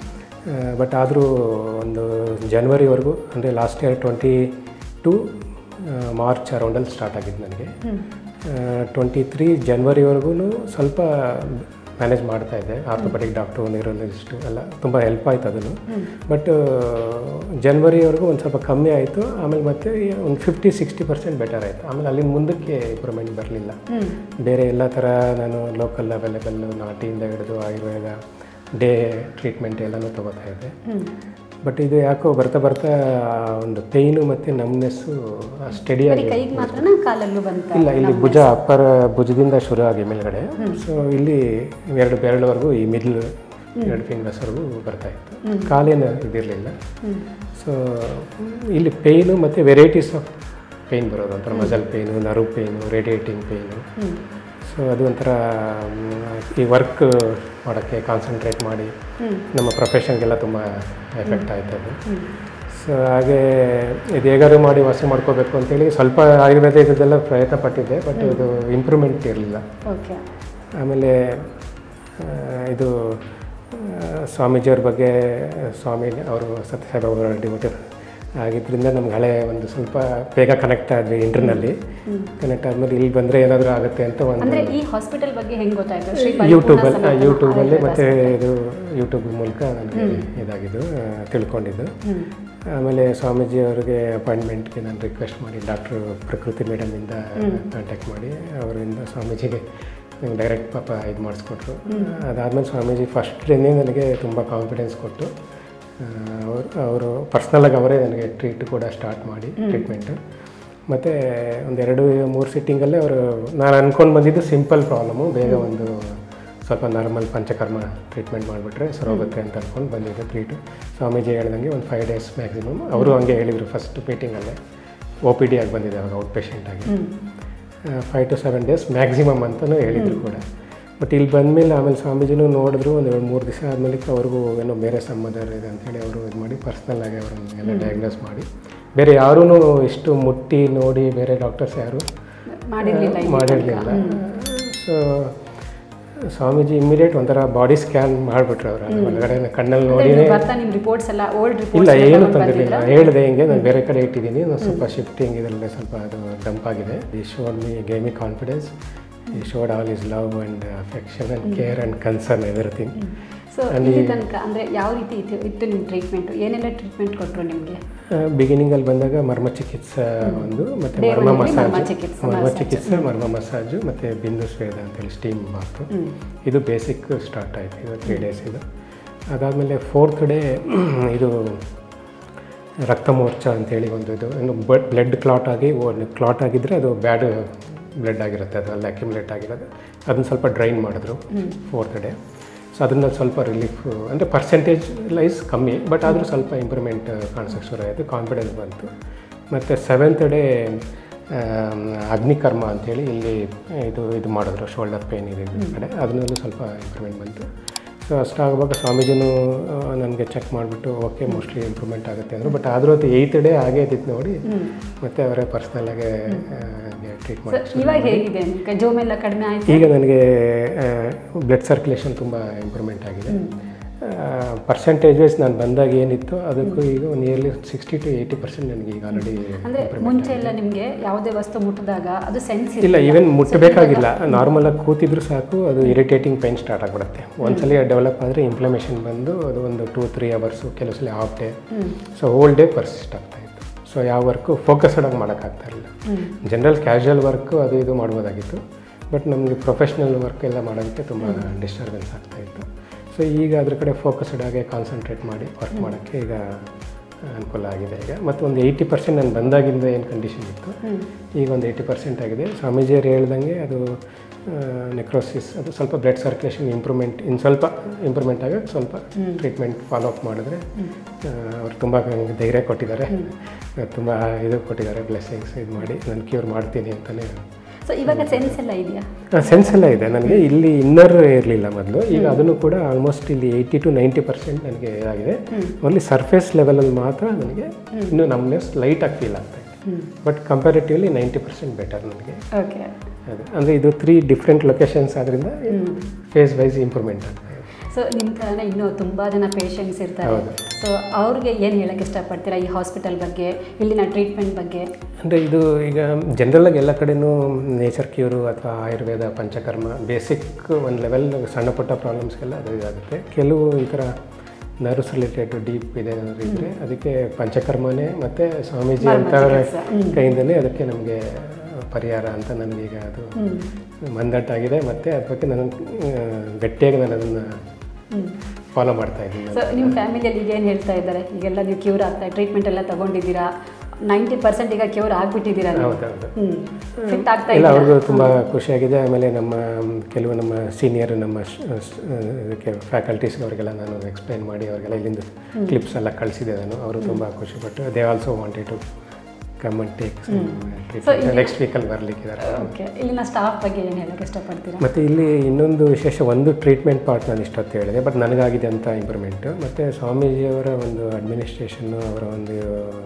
ಬಟ್ ಆದರೂ ಒಂದು ಜನವರಿವರೆಗೂ ಅಂದರೆ last year twenty two March ಅರೌಂಡಲ್ಲಿ ಸ್ಟಾರ್ಟ್ ಆಗಿದ್ದು ನನಗೆ ಟ್ವೆಂಟಿ ತ್ರೀ ಜನ್ವರಿವರೆಗೂ ಸ್ವಲ್ಪ ಮ್ಯಾನೇಜ್ ಮಾಡ್ತಾ ಇದ್ದೆ ಆರ್ಥೋಪೆಡಿಕ್ ಡಾಕ್ಟ್ರು ನ್ಯೂರೋಲಜಿಸ್ಟು ಎಲ್ಲ ತುಂಬ ಹೆಲ್ಪ್ ಆಯ್ತು ಅದನ್ನು ಬಟ್ ಜನ್ವರಿವರೆಗೂ ಒಂದು ಸ್ವಲ್ಪ ಕಮ್ಮಿ ಆಯಿತು ಆಮೇಲೆ ಮತ್ತೆ ಒಂದು ಫಿಫ್ಟಿ ಸಿಕ್ಸ್ಟಿ ಪರ್ಸೆಂಟ್ ಬೆಟರ್ ಆಯಿತು ಆಮೇಲೆ ಅಲ್ಲಿ ಮುಂದಕ್ಕೆ ಇಂಪ್ರೂವ್ಮೆಂಟ್ ಬರಲಿಲ್ಲ ಬೇರೆ ಎಲ್ಲ ಥರ ನಾನು ಲೋಕಲ್ ಅವೈಲೇಬಲ್ ನಾಟಿಯಿಂದ ಹಿಡಿದು ಆಯುರ್ವೇದ ಡೇ ಟ್ರೀಟ್ಮೆಂಟ್ ಎಲ್ಲನೂ ತೊಗೋತಾ ಇದ್ದೆ ಬಟ್ ಇದು ಯಾಕೋ ಬರ್ತಾ ಬರ್ತಾ ಒಂದು ಪೇಯ್ನು ಮತ್ತು ನಮ್ನೆಸ್ಸು ಸ್ಟಡಿ ಬರೀ ಆಗಿ ಕೈಗೆ ಮಾತ್ರನಾ ಕಾಲಲ್ಲೂ ಬಂತ ಇಲ್ಲ ಇಲ್ಲಿ ಭುಜ ಅಪ್ಪರ ಭುಜದಿಂದ ಶುರು ಆಗಿ ಮೇಲ್ಗಡೆ ಸೊ ಇಲ್ಲಿ ಎರಡು ಬೆರಳವರೆಗೂ ಈ ಮಿಡ್ಲ್ ಎರಡು ಫಿಂಗರ್ಸ್ವರೆಗೂ ಬರ್ತಾ ಇತ್ತು ಕಾಲೇನು ಇದಿರಲಿಲ್ಲ ಸೊ ಇಲ್ಲಿ ಪೇಯ್ನು ಮತ್ತು ವೆರೈಟೀಸ್ ಆಫ್ ಪೇಯ್ನ್ ಬರೋದು ಒಂಥರ muscle pain nerve pain radiating pain so ಅದು ಒಂಥರ ಮ್, ಈ ವರ್ಕ್ ಮಾಡೋಕ್ಕೆ ಕಾನ್ಸಂಟ್ರೇಟ್ ಮಾಡಿ ನಮ್ಮ ಪ್ರೊಫೆಷನ್ಗೆಲ್ಲ ತುಂಬ ಎಫೆಕ್ಟ್ ಆಯ್ತು ಅದು ಸೊ ಹಾಗೆ ಇದು ಹೇಗಾದ್ರು ಮಾಡಿ ವಾಸಿ ಮಾಡ್ಕೋಬೇಕು ಅಂತೇಳಿ ಸ್ವಲ್ಪ ಆಯುರ್ವೇದ ಇದೆಲ್ಲ ಪ್ರಯತ್ನ ಪಟ್ಟಿದ್ದೆ ಬಟ್ ಇದು ಇಂಪ್ರೂವ್ಮೆಂಟ್ ಇರಲಿಲ್ಲ ಓಕೆ ಆಮೇಲೆ ಆ, ಇದು ಆ, ಸ್ವಾಮೀಜಿಯವ್ರ ಬಗ್ಗೆ ಸ್ವಾಮಿ ಅವರು ಸತ್ಯಸಾಯಿ ಅವರ ಡಿವೋಟರ್ ಆಗಿದ್ದರಿಂದ ನಮ್ಗೆ ಹಳೆ ಒಂದು ಸ್ವಲ್ಪ ಬೇಗ ಕನೆಕ್ಟ್ ಆದ್ವಿ ಇಂಟರ್ನಲ್ಲಿ ಕನೆಕ್ಟ್ ಆದ್ಮೇಲೆ ಇಲ್ಲಿ ಬಂದರೆ ಏನಾದರೂ ಆಗುತ್ತೆ ಅಂತ ಒಂದು ಅಂದ್ರೆ ಈ ಹಾಸ್ಪಿಟಲ್ ಬಗ್ಗೆ ಹೆಂಗ್ ಗೊತ್ತಾಯ್ತು ಶ್ರೀ ಯೂಟ್ಯೂಬಲ್ಲಿ ಪರಿಪೂರ್ಣ ಸಮರ್ಥ ಯೂಟ್ಯೂಬಲ್ಲಿ ಆಯುರ್ವೇದ ಮತ್ತು ಇದು ಯೂಟ್ಯೂಬ್ ಮೂಲಕ ನನಗೆ ಇದಾಗಿದ್ದು ಆ, ತಿಳ್ಕೊಂಡಿದ್ದು ಆಮೇಲೆ ಸ್ವಾಮೀಜಿ ಅವರಿಗೆ ಅಪಾಯಿಂಟ್ಮೆಂಟ್ಗೆ ನಾನು ರಿಕ್ವೆಸ್ಟ್ ಮಾಡಿ ಡಾಕ್ಟ್ರು ಪ್ರಕೃತಿ ಮೇಡಮಿಂದ ಕಾಂಟ್ಯಾಕ್ಟ್ ಮಾಡಿ ಅವರಿಂದ ಸ್ವಾಮೀಜಿಗೆ ನಂಗೆ ಡೈರೆಕ್ಟ್ ಪಾಪ ಇದು ಮಾಡಿಸ್ಕೊಟ್ರು ಅದಾದಮೇಲೆ ಸ್ವಾಮೀಜಿ ಫಸ್ಟ್ ಡೇನೇ ನನಗೆ ತುಂಬ ಕಾನ್ಫಿಡೆನ್ಸ್ ಕೊಟ್ಟು ಅವರು ಅವರು ಪರ್ಸ್ನಲಾಗಿ ಅವರೇ ನನಗೆ ಟ್ರೀಟ್ ಕೂಡ ಸ್ಟಾರ್ಟ್ ಮಾಡಿ ಟ್ರೀಟ್ಮೆಂಟು ಮತ್ತು ಒಂದೆರಡು ಮೂರು ಸಿಟ್ಟಿಂಗಲ್ಲೇ ಅವರು ನಾನು ಅಂದ್ಕೊಂಡು ಬಂದಿದ್ದು ಸಿಂಪಲ್ ಪ್ರಾಬ್ಲಮ್ಮು ಬೇಗ ಒಂದು ಸ್ವಲ್ಪ ನಾರ್ಮಲ್ ಪಂಚಕರ್ಮ ಟ್ರೀಟ್ಮೆಂಟ್ ಮಾಡಿಬಿಟ್ರೆ ಸರೋಗುತ್ತೆ ಅಂತ ಅಂದ್ಕೊಂಡು ಬಂದಿದ್ದೆ ಟ್ರೀಟು ಸ್ವಾಮೀಜಿ ಹೇಳ್ದಂಗೆ ಒಂದು ಫೈವ್ ಡೇಸ್ ಮ್ಯಾಕ್ಸಿಮಮ್ ಅವರು ಹಂಗೆ ಹೇಳಿದರು ಫಸ್ಟ್ ಮೀಟಿಂಗಲ್ಲೇ ಒ ಪಿ ಡಿ ಆಗಿ ಬಂದಿದೆ ಅವಾಗ ಔಟ್ ಪೇಷಂಟಾಗಿ five to seven days maximum ಅಂತಲೂ ಹೇಳಿದರು ಕೂಡ ಬಟ್ ಇಲ್ಲಿ ಬಂದಮೇಲೆ ಆಮೇಲೆ ಸ್ವಾಮೀಜಿನೂ ನೋಡಿದ್ರು ಒಂದು ಎರಡು ಮೂರು ದಿವಸ ಆದಮೇಲೆ ಅವ್ರಿಗೂ ಏನೋ ಬೇರೆ ಸಂಬಂಧ ಇದೆ ಅಂತೇಳಿ ಅವರು ಇದು ಮಾಡಿ ಪರ್ಸ್ನಲ್ಲಾಗಿ ಅವ್ರನ್ನೆಲ್ಲ ಡಯಾಗ್ನೋಸ್ ಮಾಡಿ ಬೇರೆ ಯಾರೂ ಇಷ್ಟು ಮುಟ್ಟಿ ನೋಡಿ ಬೇರೆ ಡಾಕ್ಟರ್ಸ್ ಯಾರು ಮಾಡಿರ್ಲಿಲ್ಲ ಇಲ್ಲಿ ಮಾಡಿರಲಿಲ್ಲ ಸೊ ಸ್ವಾಮೀಜಿ ಇಮಿಡಿಯೇಟ್ ಒಂಥರ ಬಾಡಿ ಸ್ಕ್ಯಾನ್ ಮಾಡಿಬಿಟ್ರು ಅವರು ಒಳಗಡೆ ಕಣ್ಣಲ್ಲಿ ಅಂದ್ರೆ ನೋಡಿ ನೀವು ಬರ್ತಾ ನಿಮ್ಮ ರಿಪೋರ್ಟ್ಸ್ ಎಲ್ಲ ಓಲ್ಡ್ ಇಲ್ಲ ರಿಪೋರ್ಟ್ಸ್ ಏನು ತಂದಿರಲಿಲ್ಲ ಹೇಳಿದೆ ಹಿಂಗೆ ನಾನು ಬೇರೆ ಕಡೆ ಇಟ್ಟಿದ್ದೀನಿ ನಾನು ಸ್ವಲ್ಪ ಶಿಫ್ಟಿಂಗ್ ಇದರಲ್ಲಿ ಸ್ವಲ್ಪ ಅದು ಡಂಪ್ ಆಗಿದೆ ಈ showed me gave me confidence ಈ showed all is love and affection and care and concern everything so ಇಲ್ಲಿ ತನಕ ಅಂದ್ರೆ ಯಾವ ರೀತಿ ಇತ್ತು ಇತ್ತು ನಿಮ್ಮ ಟ್ರೀಟ್ಮೆಂಟ್ ಏನೆಲ್ಲ ಟ್ರೀಟ್ಮೆಂಟ್ ಕೊಟ್ಟರು ನಿಮಗೆ ಬಿಗಿನಿಂಗಲ್ಲಿ ಬಂದಾಗ ಮರ್ಮ ಚಿಕಿತ್ಸೆ ಒಂದು ಮತ್ತು Day ಮರ್ಮ one ಅಲ್ಲಿ ಮರ್ಮ ಮಸಾಜ್ ಚಿಕಿತ್ಸೆ, ಮರ್ಮ massage. ಚಿಕಿತ್ಸೆ ಮರ್ಮ ಮಸಾಜು ಮತ್ತು ಬಿಂದು ಸ್ವೇದ ಅಂತೇಳಿ ಸ್ಟೀಮ್ ಬಾತು ಇದು ಬೇಸಿಕ್ ಸ್ಟಾರ್ಟ್ ಆಯಿತು ಇದು ತ್ರೀ ಡೇಸ್ ಇದು ಅದಾದಮೇಲೆ ಫೋರ್ತ್ ಡೇ ಇದು ರಕ್ತ ಮೋರ್ಚಾ ಅಂತೇಳಿ ಒಂದು ಇದು ಇನ್ನು ಬ್ಲಡ್ ಕ್ಲಾಟ್ ಆಗಿ ಕ್ಲಾಟ್ ಆಗಿದ್ದರೆ ಅದು ಬ್ಯಾಡ್ ಬ್ಲಡ್ ಆಗಿರುತ್ತೆ ಅದು ಅಲ್ಲಿ ಅಕ್ಯುಮುಲೇಟ್ ಆಗಿರೋದು ಅದನ್ನ ಸ್ವಲ್ಪ ಡ್ರೈನ್ ಮಾಡಿದ್ರು ಫೋರ್ತ್ ಡೇ ಸೊ ಅದನ್ನು ಸ್ವಲ್ಪ ರಿಲೀಫ್ ಅಂದರೆ ಪರ್ಸೆಂಟೇಜ್ ಲೈಸ್ ಕಮ್ಮಿ ಬಟ್ ಆದರೂ ಸ್ವಲ್ಪ ಇಂಪ್ರೂವ್ಮೆಂಟ್ ಕಾಣಿಸೋಕ್ಕೆ ಶುರು ಆಯಿತು ಕಾನ್ಫಿಡೆನ್ಸ್ ಬಂತು ಮತ್ತು ಸೆವೆಂತ್ ಡೇ ಅಗ್ನಿಕರ್ಮ ಅಂತೇಳಿ ಇಲ್ಲಿ ಇದು ಇದು ಮಾಡಿದ್ರು ಶೋಲ್ಡರ್ ಪೇನ್ ಇದೆ ಈ ಕಡೆ ಅದನ್ನೂ ಸ್ವಲ್ಪ ಇಂಪ್ರೂವ್ಮೆಂಟ್ ಬಂತು ಸೊ ಅಷ್ಟಾಗುವಾಗ ಸ್ವಾಮೀಜಿನೂ ನನಗೆ ಚೆಕ್ ಮಾಡಿಬಿಟ್ಟು ಓಕೆ ಮೋಸ್ಟ್ಲಿ ಇಂಪ್ರೂವ್ಮೆಂಟ್ ಆಗುತ್ತೆ ಅಂದರು ಬಟ್ ಆದರೂ ಅದು ಏಯ್ತ್ ಡೇ ಆಗೇ ಇದ್ದಿತ್ತು ನೋಡಿ ಮತ್ತೆ ಅವರೇ ಪರ್ಸ್ನಲಾಗೆ ಟ್ರೀಟ್ ಸೊ ಮಾಡಿ ಇವಾಗ ಹೇಗಿದೆ ನಿಮ್ಗೆ ಜೋಮೆಲ್ಲ ಕಡಿಮೆ ಆಯ್ತು ಈಗ ನನಗೆ ಬ್ಲಡ್ ಸರ್ಕ್ಯುಲೇಷನ್ ತುಂಬ ಇಂಪ್ರೂವ್ಮೆಂಟ್ ಆಗಿದೆ ಪರ್ಸೆಂಟೇಜ್ ವೈಸ್ ನಾನು ಬಂದಾಗ ಏನಿತ್ತು ಅದಕ್ಕೂ ಈಗ nearly sixty to eighty percent ನನಗೆ ಈಗ ಆಲ್ರೆಡಿ ಅಂದ್ರೆ ಮುಂಚೆ ಎಲ್ಲ ನಿಮ್ಗೆ ಯಾವುದೇ ವಸ್ತು ಮುಟ್ಟಿದಾಗ ಅದು ಸೆನ್ಸ್ ಇಲ್ಲ ಈವನ್ ಮುಟ್ಟಬೇಕಾಗಿಲ್ಲ ನಾರ್ಮಲಾಗಿ ಕೂತಿದ್ರು ಸಾಕು ಅದು ಇರಿಟೇಟಿಂಗ್ ಪೈನ್ ಸ್ಟಾರ್ಟ್ ಆಗಿಬಿಡುತ್ತೆ ಒಂದ್ಸಲಿ ಡೆವಲಪ್ ಆದರೆ ಇಂಪ್ಲಮೇಷನ್ ಬಂದು ಅದು ಒಂದು ಟೂ ತ್ರೀ ಅವರ್ಸು ಕೆಲವು ಸಲ half day so whole day persist ಆಗ್ತಾ ಇತ್ತು ಸೊ ಯಾವ ವರ್ಕು ಫೋಕಸ್ಡ್ ಆಗಿ ಮಾಡೋಕ್ಕಾಗ್ತಾ ಇರಲಿಲ್ಲ ಜನರಲ್ ಕ್ಯಾಶುವಲ್ ವರ್ಕು ಅದು ಇದು ಮಾಡ್ಬೋದಾಗಿತ್ತು ಬಟ್ ನಮಗೆ ಪ್ರೊಫೆಷ್ನಲ್ ವರ್ಕ್ ಎಲ್ಲ ಮಾಡೋದಕ್ಕೆ ತುಂಬ ಡಿಸ್ಟರ್ಬೆನ್ಸ್ ಆಗ್ತಾ ಇತ್ತು ಸೊ ಈಗ ಅದ್ರ ಕಡೆ ಫೋಕಸ್ಡ್ ಆಗಿ ಕಾನ್ಸಂಟ್ರೇಟ್ ಮಾಡಿ ವರ್ಕ್ ಮಾಡೋಕ್ಕೆ ಈಗ ಅನುಕೂಲ ಆಗಿದೆ ಈಗ ಮತ್ತು ಒಂದು ಏಯ್ಟಿ ಪರ್ಸೆಂಟ್ ನಾನು ಬಂದಾಗಿಂದ ಏನು ಕಂಡೀಷನ್ ಇತ್ತು ಈಗ ಒಂದು ಏಯ್ಟಿ ಪರ್ಸೆಂಟ್ ಆಗಿದೆ ಸ್ವಾಮೀಜಿಯವರು ಹೇಳ್ದಂಗೆ ಅದು ನೆಕ್ರೋಸಿಸ್ ಅದು ಸ್ವಲ್ಪ ಬ್ಲಡ್ ಸರ್ಕ್ಯುಲೇಷನ್ ಇಂಪ್ರೂವ್ಮೆಂಟ್ ಇನ್ನು ಸ್ವಲ್ಪ ಇಂಪ್ರೂವ್ಮೆಂಟ್ ಆಗೋಕ್ಕೆ ಸ್ವಲ್ಪ ಟ್ರೀಟ್ಮೆಂಟ್ ಫಾಲೋ ಅಪ್ ಮಾಡಿದ್ರೆ ಆ, ಅವ್ರು ತುಂಬ ನನಗೆ ಧೈರ್ಯ ಕೊಟ್ಟಿದ್ದಾರೆ ತುಂಬ ಇದು ಕೊಟ್ಟಿದ್ದಾರೆ ಬ್ಲೆಸ್ಸಿಂಗ್ಸ್ ಇದು ಮಾಡಿ ನಾನು ಕ್ಯೂರ್ ಮಾಡ್ತೀನಿ ಅಂತಲೇ ಸೊ ಇವಾಗ ಸೆನ್ಸ್ ಎಲ್ಲ ಇದೆಯಾ ಸೆನ್ಸ್ ಎಲ್ಲ ಇದೆ ನನಗೆ ಇಲ್ಲಿ ಇನ್ನರ್ ಇರಲಿಲ್ಲ ಮೊದಲು ಈಗ ಅದನ್ನು ಕೂಡ ಆಲ್ಮೋಸ್ಟ್ ಇಲ್ಲಿ ಏಯ್ಟಿ ಟು ನೈಂಟಿ ಪರ್ಸೆಂಟ್ ನನಗೆ ಇದಾಗಿದೆ ಓನ್ಲಿ ಸರ್ಫೇಸ್ ಲೆವೆಲಲ್ಲಿ ಮಾತ್ರ ನನಗೆ ಇನ್ನೂ ನಮ್ಮನೆಸ್ ಲೈಟಾಗಿ ಫೀಲ್ ಆಗ್ತಾ ಇದೆ but comparatively ninety percent better ನನಗೆ ಓಕೆ ಅದೇ ಅಂದರೆ ಇದು ತ್ರೀ ಡಿಫ್ರೆಂಟ್ ಲೊಕೇಶನ್ಸ್ ಆದ್ದರಿಂದ ಫೇಸ್ ವೈಸ್ ಇಂಪ್ರೂವ್ಮೆಂಟ್ ಆಗ್ತಾ ಇದೆ ಸೊ ನಿಮ್ಮ ಥರನೇ ಇನ್ನೂ ತುಂಬ ಜನ ಪೇಷಂಟ್ಸ್ ಇರ್ತಾರೆ ಹೌದು. ಸೊ ಅವ್ರಿಗೆ ಏನು ಹೇಳಕ್ಕೆ ಇಷ್ಟಪಡ್ತೀರಾ ಈ ಹಾಸ್ಪಿಟಲ್ ಬಗ್ಗೆ ಇಲ್ಲಿನ ಟ್ರೀಟ್ಮೆಂಟ್ ಬಗ್ಗೆ ಅಂದರೆ ಇದು ಈಗ ಜನರಲಾಗಿ ಎಲ್ಲ ಕಡೆನೂ ನೇಚರ್ ಕ್ಯೂರು ಅಥವಾ ಆಯುರ್ವೇದ ಪಂಚಕರ್ಮ ಬೇಸಿಕ್ ಒಂದು ಲೆವೆಲ್ ಸಣ್ಣ ಪುಟ್ಟ ಪ್ರಾಬ್ಲಮ್ಸ್ಗೆಲ್ಲ ಅದು ಇದಾಗುತ್ತೆ ಕೆಲವು ಈ ಥರ ನರ್ವ್ಸ್ ರಿಲೇಟೆಡ್ ಡೀಪ್ ಇದೆ ಏನಾದ್ರು ಇದ್ದರೆ ಅದಕ್ಕೆ ಪಂಚಕರ್ಮನೇ ಮತ್ತು ಸ್ವಾಮೀಜಿ ಅಂತ ಕೈಯಿಂದನೇ ಅದಕ್ಕೆ ನಮಗೆ ಪರಿಹಾರ ಅಂತ ನನಗೀಗ ಅದು ಮಂದಟ್ಟಾಗಿದೆ ಮತ್ತು ಅದ್ರ ಬಗ್ಗೆ ನಾನು ಆ, ಗಟ್ಟಿಯಾಗಿ ನಾನು ಅದನ್ನು ಫಾಲೋ ಮಾಡ್ತಾ ಇದ್ದೀನಿ ಸೊ ನಿಮ್ಮ ಫ್ಯಾಮಿಲಿಯಲ್ಲಿ ಈಗ ಏನು ಹೇಳ್ತಾ ಇದ್ದಾರೆ ಈಗೆಲ್ಲ ನೀವು ಕ್ಯೂರ್ ಆಗ್ತಾ ಟ್ರೀಟ್ಮೆಂಟ್ ಎಲ್ಲ ತಗೊಂಡಿದ್ದೀರಾ ನೈಂಟಿ ಪರ್ಸೆಂಟ್ ಈಗ ಕ್ಯೂರ್ ಆಗಿಬಿಟ್ಟಿದ್ದೀರಾ ನೀವು ಹೌದೌದು ಹ್ಞೂ ಫಿಟ್ ಆಗ್ತಾ ಇಲ್ಲ ಇದ್ದೀರಾ ಅವ್ರಿಗೂ ತುಂಬ ಖುಷಿಯಾಗಿದೆ ಆಮೇಲೆ ನಮ್ಮ ಕೆಲವು ನಮ್ಮ ಸೀನಿಯರ್ ನಮ್ಮ ಶ- ಶ- ಇದಕ್ಕೆ ಫ್ಯಾಕಲ್ಟೀಸ್ ಅವರಿಗೆಲ್ಲ ನಾನು ಎಕ್ಸ್ಪ್ಲೈನ್ ಮಾಡಿ ಅವರಿಗೆಲ್ಲ ಇಲ್ಲಿಂದ ಕ್ಲಿಪ್ಸ್ ಎಲ್ಲ ಕಳಿಸಿದೆ ನಾನು ಅವರು ತುಂಬ ಖುಷಿಪಟ್ಟು they also wanted to come and take next ವೀಕಲ್ಲಿ ಬರಲಿಕ್ಕಿದ್ದಾರೆ ಓಕೆ ಇಲ್ಲಿನ ಸ್ಟಾಫ್ ಬಗ್ಗೆ ಏನು ಹೇಳಕ್ಕೆ ಇಷ್ಟಪಡ್ತೀರಾ ಮತ್ತು ಇಲ್ಲಿ ಇನ್ನೊಂದು ವಿಶೇಷ ಒಂದು ಟ್ರೀಟ್ಮೆಂಟ್ ಪಾರ್ಟ್ ನಾನು ಇಷ್ಟೊತ್ತು ಹೇಳಿದೆ ಬಟ್ ನನಗಾಗಿದೆ ಅಂತ ಇಂಪ್ರೂವ್ಮೆಂಟು ಮತ್ತು ಸ್ವಾಮೀಜಿಯವರ ಒಂದು ಅಡ್ಮಿನಿಸ್ಟ್ರೇಷನ್ನು ಅವರ ಒಂದು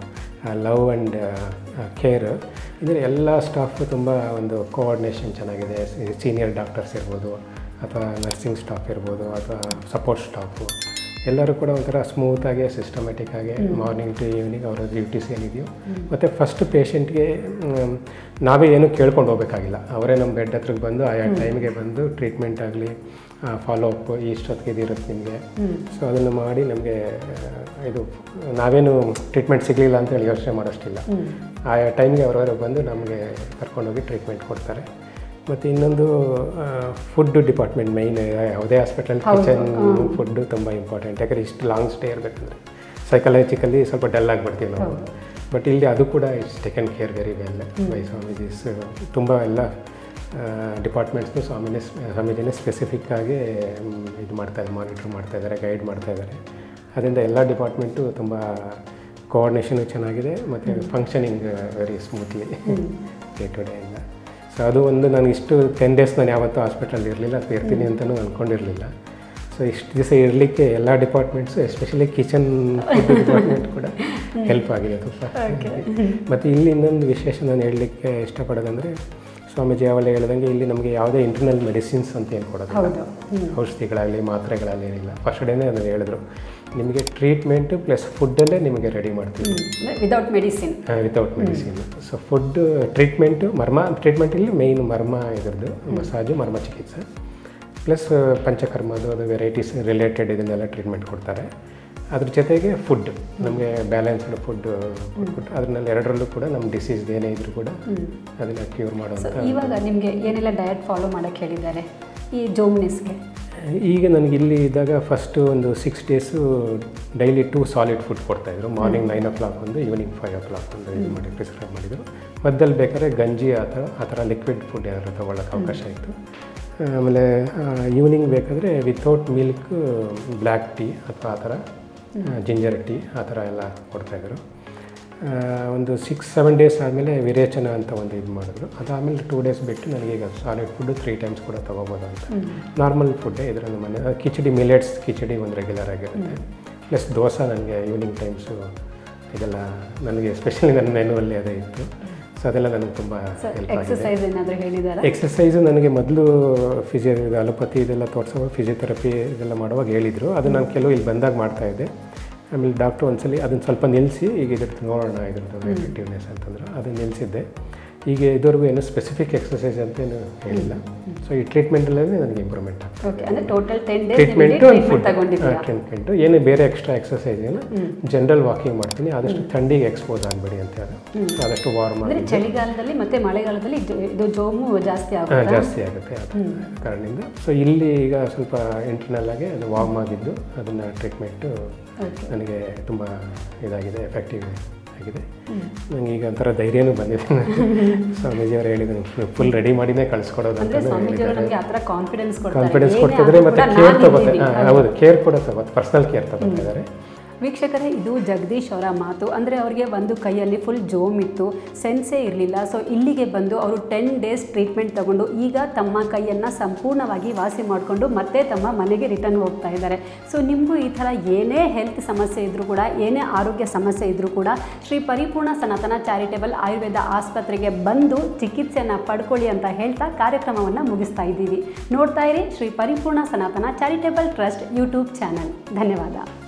ಲವ್ ಆ್ಯಂಡ್ ಕೇರ್ ಅಂದರೆ ಎಲ್ಲ ಸ್ಟಾಫು ತುಂಬ ಒಂದು ಕೋಆರ್ಡಿನೇಷನ್ ಚೆನ್ನಾಗಿದೆ ಸೀನಿಯರ್ ಡಾಕ್ಟರ್ಸ್ ಇರ್ಬೋದು ಅಥವಾ ನರ್ಸಿಂಗ್ ಸ್ಟಾಫ್ ಇರ್ಬೋದು ಅಥವಾ ಸಪೋರ್ಟ್ ಸ್ಟಾಫು ಎಲ್ಲರೂ ಕೂಡ ಒಂಥರ ಸ್ಮೂತಾಗಿ ಸಿಸ್ಟಮೆಟಿಕ್ ಆಗಿ ಮಾರ್ನಿಂಗ್ ಟು ಈವ್ನಿಂಗ್ ಅವರ ಡ್ಯೂಟೀಸ್ ಏನಿದೆಯೋ ಮತ್ತು ಫಸ್ಟ್ ಪೇಷಂಟ್ಗೆ ನಾವೇ ಏನು ಕೇಳ್ಕೊಂಡು ಹೋಗ್ಬೇಕಾಗಿಲ್ಲ ಅವರೇ ನಮ್ಮ ಬೆಡ್ ಹತ್ರಕ್ಕೆ ಬಂದು ಆಯಾ ಟೈಮ್ಗೆ ಬಂದು ಟ್ರೀಟ್ಮೆಂಟ್ ಆಗಲಿ ಫಾಲೋ ಅಪ್ ಇಷ್ಟೊತ್ತಿಗೆ ಇದಿರುತ್ತೆ ನಿಮಗೆ ಸೊ ಅದನ್ನು ಮಾಡಿ ನಮಗೆ ಇದು ನಾವೇನು ಟ್ರೀಟ್ಮೆಂಟ್ ಸಿಗಲಿಲ್ಲ ಅಂತ ಹೇಳಿ ಯೋಚನೆ ಮಾಡೋಷ್ಟಿಲ್ಲ ಆಯಾ ಟೈಮ್ಗೆ ಅವರವರೇ ಬಂದು ನಮಗೆ ಕರ್ಕೊಂಡೋಗಿ ಟ್ರೀಟ್ಮೆಂಟ್ ಕೊಡ್ತಾರೆ ಮತ್ತು ಇನ್ನೊಂದು ಫುಡ್ ಡಿಪಾರ್ಟ್ಮೆಂಟ್ ಮೈನ್ ಯಾವುದೇ ಹಾಸ್ಪಿಟಲ್ ಕಿಚನ್ ಫುಡ್ಡು ತುಂಬ ಇಂಪಾರ್ಟೆಂಟ್ ಯಾಕಂದರೆ ಇಷ್ಟು ಲಾಂಗ್ ಸ್ಟೇ ಇರಬೇಕಂದ್ರೆ ಸೈಕಲಾಜಿಕಲಿ ಸ್ವಲ್ಪ ಡಲ್ ಆಗಿಬಿಡ್ತೀವಿ ನಾವು ಬಟ್ ಇಲ್ಲಿ ಅದು ಕೂಡ it's taken care very well by ಸ್ವಾಮೀಜೀಸ್ ತುಂಬ ಎಲ್ಲ ಡಿಪಾರ್ಟ್ಮೆಂಟ್ಸ್ನು ಸ್ವಾಮಿನೇ ಸ್ವಾಮೀಜಿನೇ ಸ್ಪೆಸಿಫಿಕ್ ಆಗಿ ಮ್, ಇದು ಮಾಡ್ತಾ ಇದ್ದಾರೆ ಮಾನಿಟ್ರ್ ಮಾಡ್ತಾ ಇದ್ದಾರೆ ಗೈಡ್ ಮಾಡ್ತಾ ಇದ್ದಾರೆ ಅದರಿಂದ ಎಲ್ಲ ಡಿಪಾರ್ಟ್ಮೆಂಟು ತುಂಬ ಕೋಆರ್ಡಿನೇಷನು ಚೆನ್ನಾಗಿದೆ ಮತ್ತು functioning very smoothly day to day ಇಂದ ಸೊ ಅದು ಒಂದು ನಾನು ಇಷ್ಟು ಟೆನ್ ಡೇಸ್ ನಾನು ಯಾವತ್ತೂ ಹಾಸ್ಪಿಟಲ್ ಇರಲಿಲ್ಲ ಅಥವಾ ಇರ್ತೀನಿ ಅಂತಲೂ ಅಂದ್ಕೊಂಡಿರಲಿಲ್ಲ ಸೊ ಇಷ್ಟು ದಿವಸ ಇರಲಿಕ್ಕೆ ಎಲ್ಲ ಡಿಪಾರ್ಟ್ಮೆಂಟ್ಸು ಎಸ್ಪೆಷಲಿ ಕಿಚನ್ ಡಿಪಾರ್ಟ್ಮೆಂಟ್ ಕೂಡ ಹೆಲ್ಪ್ ಆಗಿದೆ ತುಂಬ ಮತ್ತು ಇಲ್ಲಿ ಇನ್ನೊಂದು ವಿಶೇಷ ನಾನು ಹೇಳಲಿಕ್ಕೆ ಇಷ್ಟಪಡೋದಂದರೆ ಸ್ವಾಮೀಜಿ ಯಾವಲ್ಲ ಹೇಳ್ದಂಗೆ ಇಲ್ಲಿ ನಮಗೆ ಯಾವುದೇ ಇಂಟರ್ನಲ್ ಮೆಡಿಸಿನ್ಸ್ ಅಂತ ಏನು ಕೊಡೋದಿಲ್ಲ ಔಷಧಿಗಳಾಗಲಿ ಮಾತ್ರೆಗಳಾಗಲಿ ಏನಿಲ್ಲ ಫಸ್ಟ್ ಡೇನೇ ಅದನ್ನು ಹೇಳಿದ್ರು ನಿಮಗೆ ಟ್ರೀಟ್ಮೆಂಟು ಪ್ಲಸ್ ಫುಡ್ಡಲ್ಲೇ ನಿಮಗೆ ರೆಡಿ ಮಾಡ್ತೀವಿ without medicine without medicine so food treatment ಮರ್ಮ ಟ್ರೀಟ್ಮೆಂಟಲ್ಲಿ ಮೇಯ್ನ್ ಮರ್ಮ ಇದ್ರದ್ದು ಮಸಾಜು ಮರ್ಮ ಚಿಕಿತ್ಸೆ ಪ್ಲಸ್ ಪಂಚಕರ್ಮದು ಅದು ವೆರೈಟೀಸ್ ರಿಲೇಟೆಡ್ ಇದನ್ನೆಲ್ಲ ಟ್ರೀಟ್ಮೆಂಟ್ ಕೊಡ್ತಾರೆ ಅದ್ರ ಜೊತೆಗೆ ಫುಡ್ ನಮಗೆ ಬ್ಯಾಲೆನ್ಸ್ಡ್ ಫುಡ್ ಕೊಟ್ಬಿಟ್ಟು ಅದರಲ್ಲಿ ಎರಡರಲ್ಲೂ ಕೂಡ ನಮ್ಮ ಡಿಸೀಸ್ ಏನೇ ಇದ್ರೂ ಕೂಡ ಅದನ್ನು ಕ್ಯೂರ್ ಮಾಡೋಂಥ ಇವಾಗ ನಿಮಗೆ ಏನೆಲ್ಲ ಡಯಟ್ ಫಾಲೋ ಮಾಡೋಕ್ಕೆ ಹೇಳಿದ್ದಾರೆ ಈ ಜೋಮ್ನೆಸ್ಗೆ ಈಗ ನನಗೆ ಇಲ್ಲಿ ಇದ್ದಾಗ ಫಸ್ಟು ಒಂದು six days daily two solid food ಕೊಡ್ತಾಯಿದ್ರು ಮಾರ್ನಿಂಗ್ ನೈನ್ ಓ ಕ್ಲಾಕ್ ಒಂದು ಈವ್ನಿಂಗ್ ಫೈವ್ ಓ ಕ್ಲಾಕ್ ಒಂದು ಇದು ಮಾಡಿ ಪ್ರಿಸ್ಕ್ರೈಬ್ ಮಾಡಿದರು ಮಧ್ಯದಲ್ಲಿ ಬೇಕಾದ್ರೆ ಗಂಜಿ ಆ ಥರ ಆ ಥರ ಲಿಕ್ವಿಡ್ ಫುಡ್ ಏನಾದ್ರು ತೊಗೊಳ್ಳೋಕೆ ಅವಕಾಶ ಇತ್ತು ಆಮೇಲೆ ಈವ್ನಿಂಗ್ ಬೇಕಾದರೆ ವಿತೌಟ್ ಮಿಲ್ಕ್ ಬ್ಲ್ಯಾಕ್ ಟೀ ಅಥವಾ ಆ ಥರ ಜಿಂಜರ್ ಟೀ ಆ ಥರ ಎಲ್ಲ ಕೊಡ್ತಾಯಿದ್ರು ಆ, ಒಂದು ಸಿಕ್ಸ್ ಸೆವೆನ್ ಡೇಸ್ ಆದಮೇಲೆ ವಿರೇಚನ ಅಂತ ಒಂದು ಇದು ಮಾಡಿದ್ರು ಅದಾದಮೇಲೆ ಟೂ ಡೇಸ್ ಬಿಟ್ಟು ನನಗೀಗ ಸಾಲಿಡ್ ಫುಡ್ಡು ತ್ರೀ ಟೈಮ್ಸ್ ಕೂಡ ತೊಗೋಬೋದು ಅಂತ ನಾರ್ಮಲ್ ಫುಡ್ಡೇ ಇದರಲ್ಲಿ ಮನೆ ಆ, ಕಿಚಡಿ ಮಿಲೆಟ್ಸ್ ಕಿಚಡಿ ಒಂದು ರೆಗ್ಯುಲರ್ ಆಗಿರುತ್ತೆ ಪ್ಲಸ್ ದೋಸೆ ನನಗೆ ಈವ್ನಿಂಗ್ ಟೈಮ್ಸು ಇದೆಲ್ಲ ನನಗೆ ಎಸ್ಪೆಷಲಿ ನನ್ನ ಮೆನುವಲ್ಲಿ ಅದೇ ಇತ್ತು ಸೊ ಅದೆಲ್ಲ ನನಗೆ ತುಂಬ ಹೆಲ್ಪ್ ಆಗಿದೆ ಎಕ್ಸಸೈಸ್ ಏನಾದರೂ ಹೇಳಿದ್ದಾರೆ ಎಕ್ಸಸೈಸು ನನಗೆ ಮೊದಲು ಫಿಸಿಯೋ ಅಲೋಪತಿ ಇದೆಲ್ಲ ತೋರಿಸುವಾಗ ಫಿಸಿಯೋಥೆರಪಿ ಇದೆಲ್ಲ ಮಾಡುವಾಗ ಹೇಳಿದರು ಅದು ನಾನು ಕೆಲವು ಇಲ್ಲಿ ಬಂದಾಗ ಮಾಡ್ತಾ ಇದ್ದೆ ಆಮೇಲೆ ಡಾಕ್ಟ್ರು ಒಂದ್ಸಲಿ ಅದನ್ನು ಸ್ವಲ್ಪ ನಿಲ್ಲಿಸಿ ಈಗ ಇದ್ರದ್ದು ನೋಡೋಣ ಇದ್ರದ್ದು ಎಫೆಕ್ಟಿವ್ನೆಸ್ ಅಂತಂದ್ರು ಅದನ್ನು ನಿಲ್ಲಿಸಿದ್ದೆ ಈಗ ಇದುವರೆಗೂ ಏನು ಸ್ಪೆಸಿಫಿಕ್ ಎಕ್ಸಸೈಸ್ ಅಂತೇನು ಹೇಳಿಲ್ಲ ಸೊ ಈ ಟ್ರೀಟ್ಮೆಂಟಲ್ಲೇ ನನಗೆ ಇಂಪ್ರೂವ್ಮೆಂಟ್ ಆಗ್ತದೆ ಓಕೆ ಅಂದರೆ total ten days treatment treatment food ತಗೊಂಡಿದ್ದೀರಾ ಟ್ರೀಟ್ಮೆಂಟು ಏನು ಬೇರೆ ಎಕ್ಸ್ಟ್ರಾ ಎಕ್ಸಸೈಸ್ ಏನು ಜನರಲ್ ವಾಕಿಂಗ್ ಮಾಡ್ತೀನಿ ಆದಷ್ಟು ಥಂಡಿಗೆ ಎಕ್ಸ್ಪೋಸ್ ಆಗಬೇಡಿ ಅಂತ ಹೇಳಿ ಸೊ ಆದಷ್ಟು ವಾರ್ಮ್ ಅಂದರೆ ಚಳಿಗಾಲದಲ್ಲಿ ಮತ್ತೆ ಮಳೆಗಾಲದಲ್ಲಿ ಇದು- ಇದು ಜೋಮು ಜಾಸ್ತಿ ಹಾಂ ಆಗುತ್ತೆ ಜಾಸ್ತಿ ಆಗುತ್ತೆ ಅದು ಕಾರಣದಿಂದ ಸೊ ಇಲ್ಲಿ ಈಗ ಸ್ವಲ್ಪ ಇಂಟರ್ನಲ್ ಆಗಿ ಅದು ವಾರ್ಮ್ ಆಗಿದ್ದು ಅದನ್ನು ಟ್ರೀಟ್ಮೆಂಟು ಓಕೆ ನನಗೆ ತುಂಬ ಇದಾಗಿದೆ ಎಫೆಕ್ಟಿವ್ ಆಗಿದೆ ನನಗೆ ಈಗ ಒಂಥರ ಧೈರ್ಯನೂ ಬಂದಿದೆ ಸ್ವಾಮೀಜಿಯವರು ಹೇಳಿದ್ರು ಫುಲ್ ರೆಡಿ ಮಾಡಿನೇ ಕಳಿಸ್ಕೊಡೋದು ಅಂದರೆ ಅಂತ ಸ್ವಾಮೀಜಿಯವರು ನಮಗೆ ಆ ಥರ ಕಾನ್ಫಿಡೆನ್ಸ್ ಕೊಡ್ತಾರೆ ಕಾನ್ಫಿಡೆನ್ಸ್ ಏನೇ ಕೊಡ್ತಿದ್ರೆ ಆದ್ರೂ ಮತ್ತು ಕೂಡ ಕೇರ್ ನಾನು ತಗೋತಾರೆ ಇದ್ದೀನಿ. ಹೌದು ಕೇರ್ ಕೂಡ ತಗೋತಾರೆ ಪರ್ಸ್ನಲ್ ಕೇರ್ ತಗೋತಿದ್ದಾರೆ ವೀಕ್ಷಕರೇ ಇದು ಜಗದೀಶ್ ಅವರ ಮಾತು ಅಂದರೆ ಅವರಿಗೆ ಒಂದು ಕೈಯಲ್ಲಿ ಫುಲ್ ಜೋಮ್ ಇತ್ತು ಸೆನ್ಸೇ ಇರಲಿಲ್ಲ ಸೊ ಇಲ್ಲಿಗೆ ಬಂದು ಅವರು ಟೆನ್ ಡೇಸ್ ಟ್ರೀಟ್ಮೆಂಟ್ ತಗೊಂಡು ಈಗ ತಮ್ಮ ಕೈಯನ್ನು ಸಂಪೂರ್ಣವಾಗಿ ವಾಸಿ ಮಾಡಿಕೊಂಡು ಮತ್ತೆ ತಮ್ಮ ಮನೆಗೆ ರಿಟರ್ನ್ ಹೋಗ್ತಾ ಇದ್ದಾರೆ ಸೊ ನಿಮಗೂ ಈ ಥರ ಏನೇ ಹೆಲ್ತ್ ಸಮಸ್ಯೆ ಇದ್ದರೂ ಕೂಡ ಏನೇ ಆರೋಗ್ಯ ಸಮಸ್ಯೆ ಇದ್ದರೂ ಕೂಡ ಶ್ರೀ ಪರಿಪೂರ್ಣ ಸನಾತನ ಚಾರಿಟೇಬಲ್ ಆಯುರ್ವೇದ ಆಸ್ಪತ್ರೆಗೆ ಬಂದು ಚಿಕಿತ್ಸೆಯನ್ನು ಪಡ್ಕೊಳ್ಳಿ ಅಂತ ಹೇಳ್ತಾ ಕಾರ್ಯಕ್ರಮವನ್ನು ಮುಗಿಸ್ತಾ ಇದ್ದೀವಿ ನೋಡ್ತಾ ಇರಿ ಶ್ರೀ ಪರಿಪೂರ್ಣ ಸನಾತನ ಚಾರಿಟೇಬಲ್ ಟ್ರಸ್ಟ್ ಯೂಟ್ಯೂಬ್ ಚಾನಲ್ ಧನ್ಯವಾದ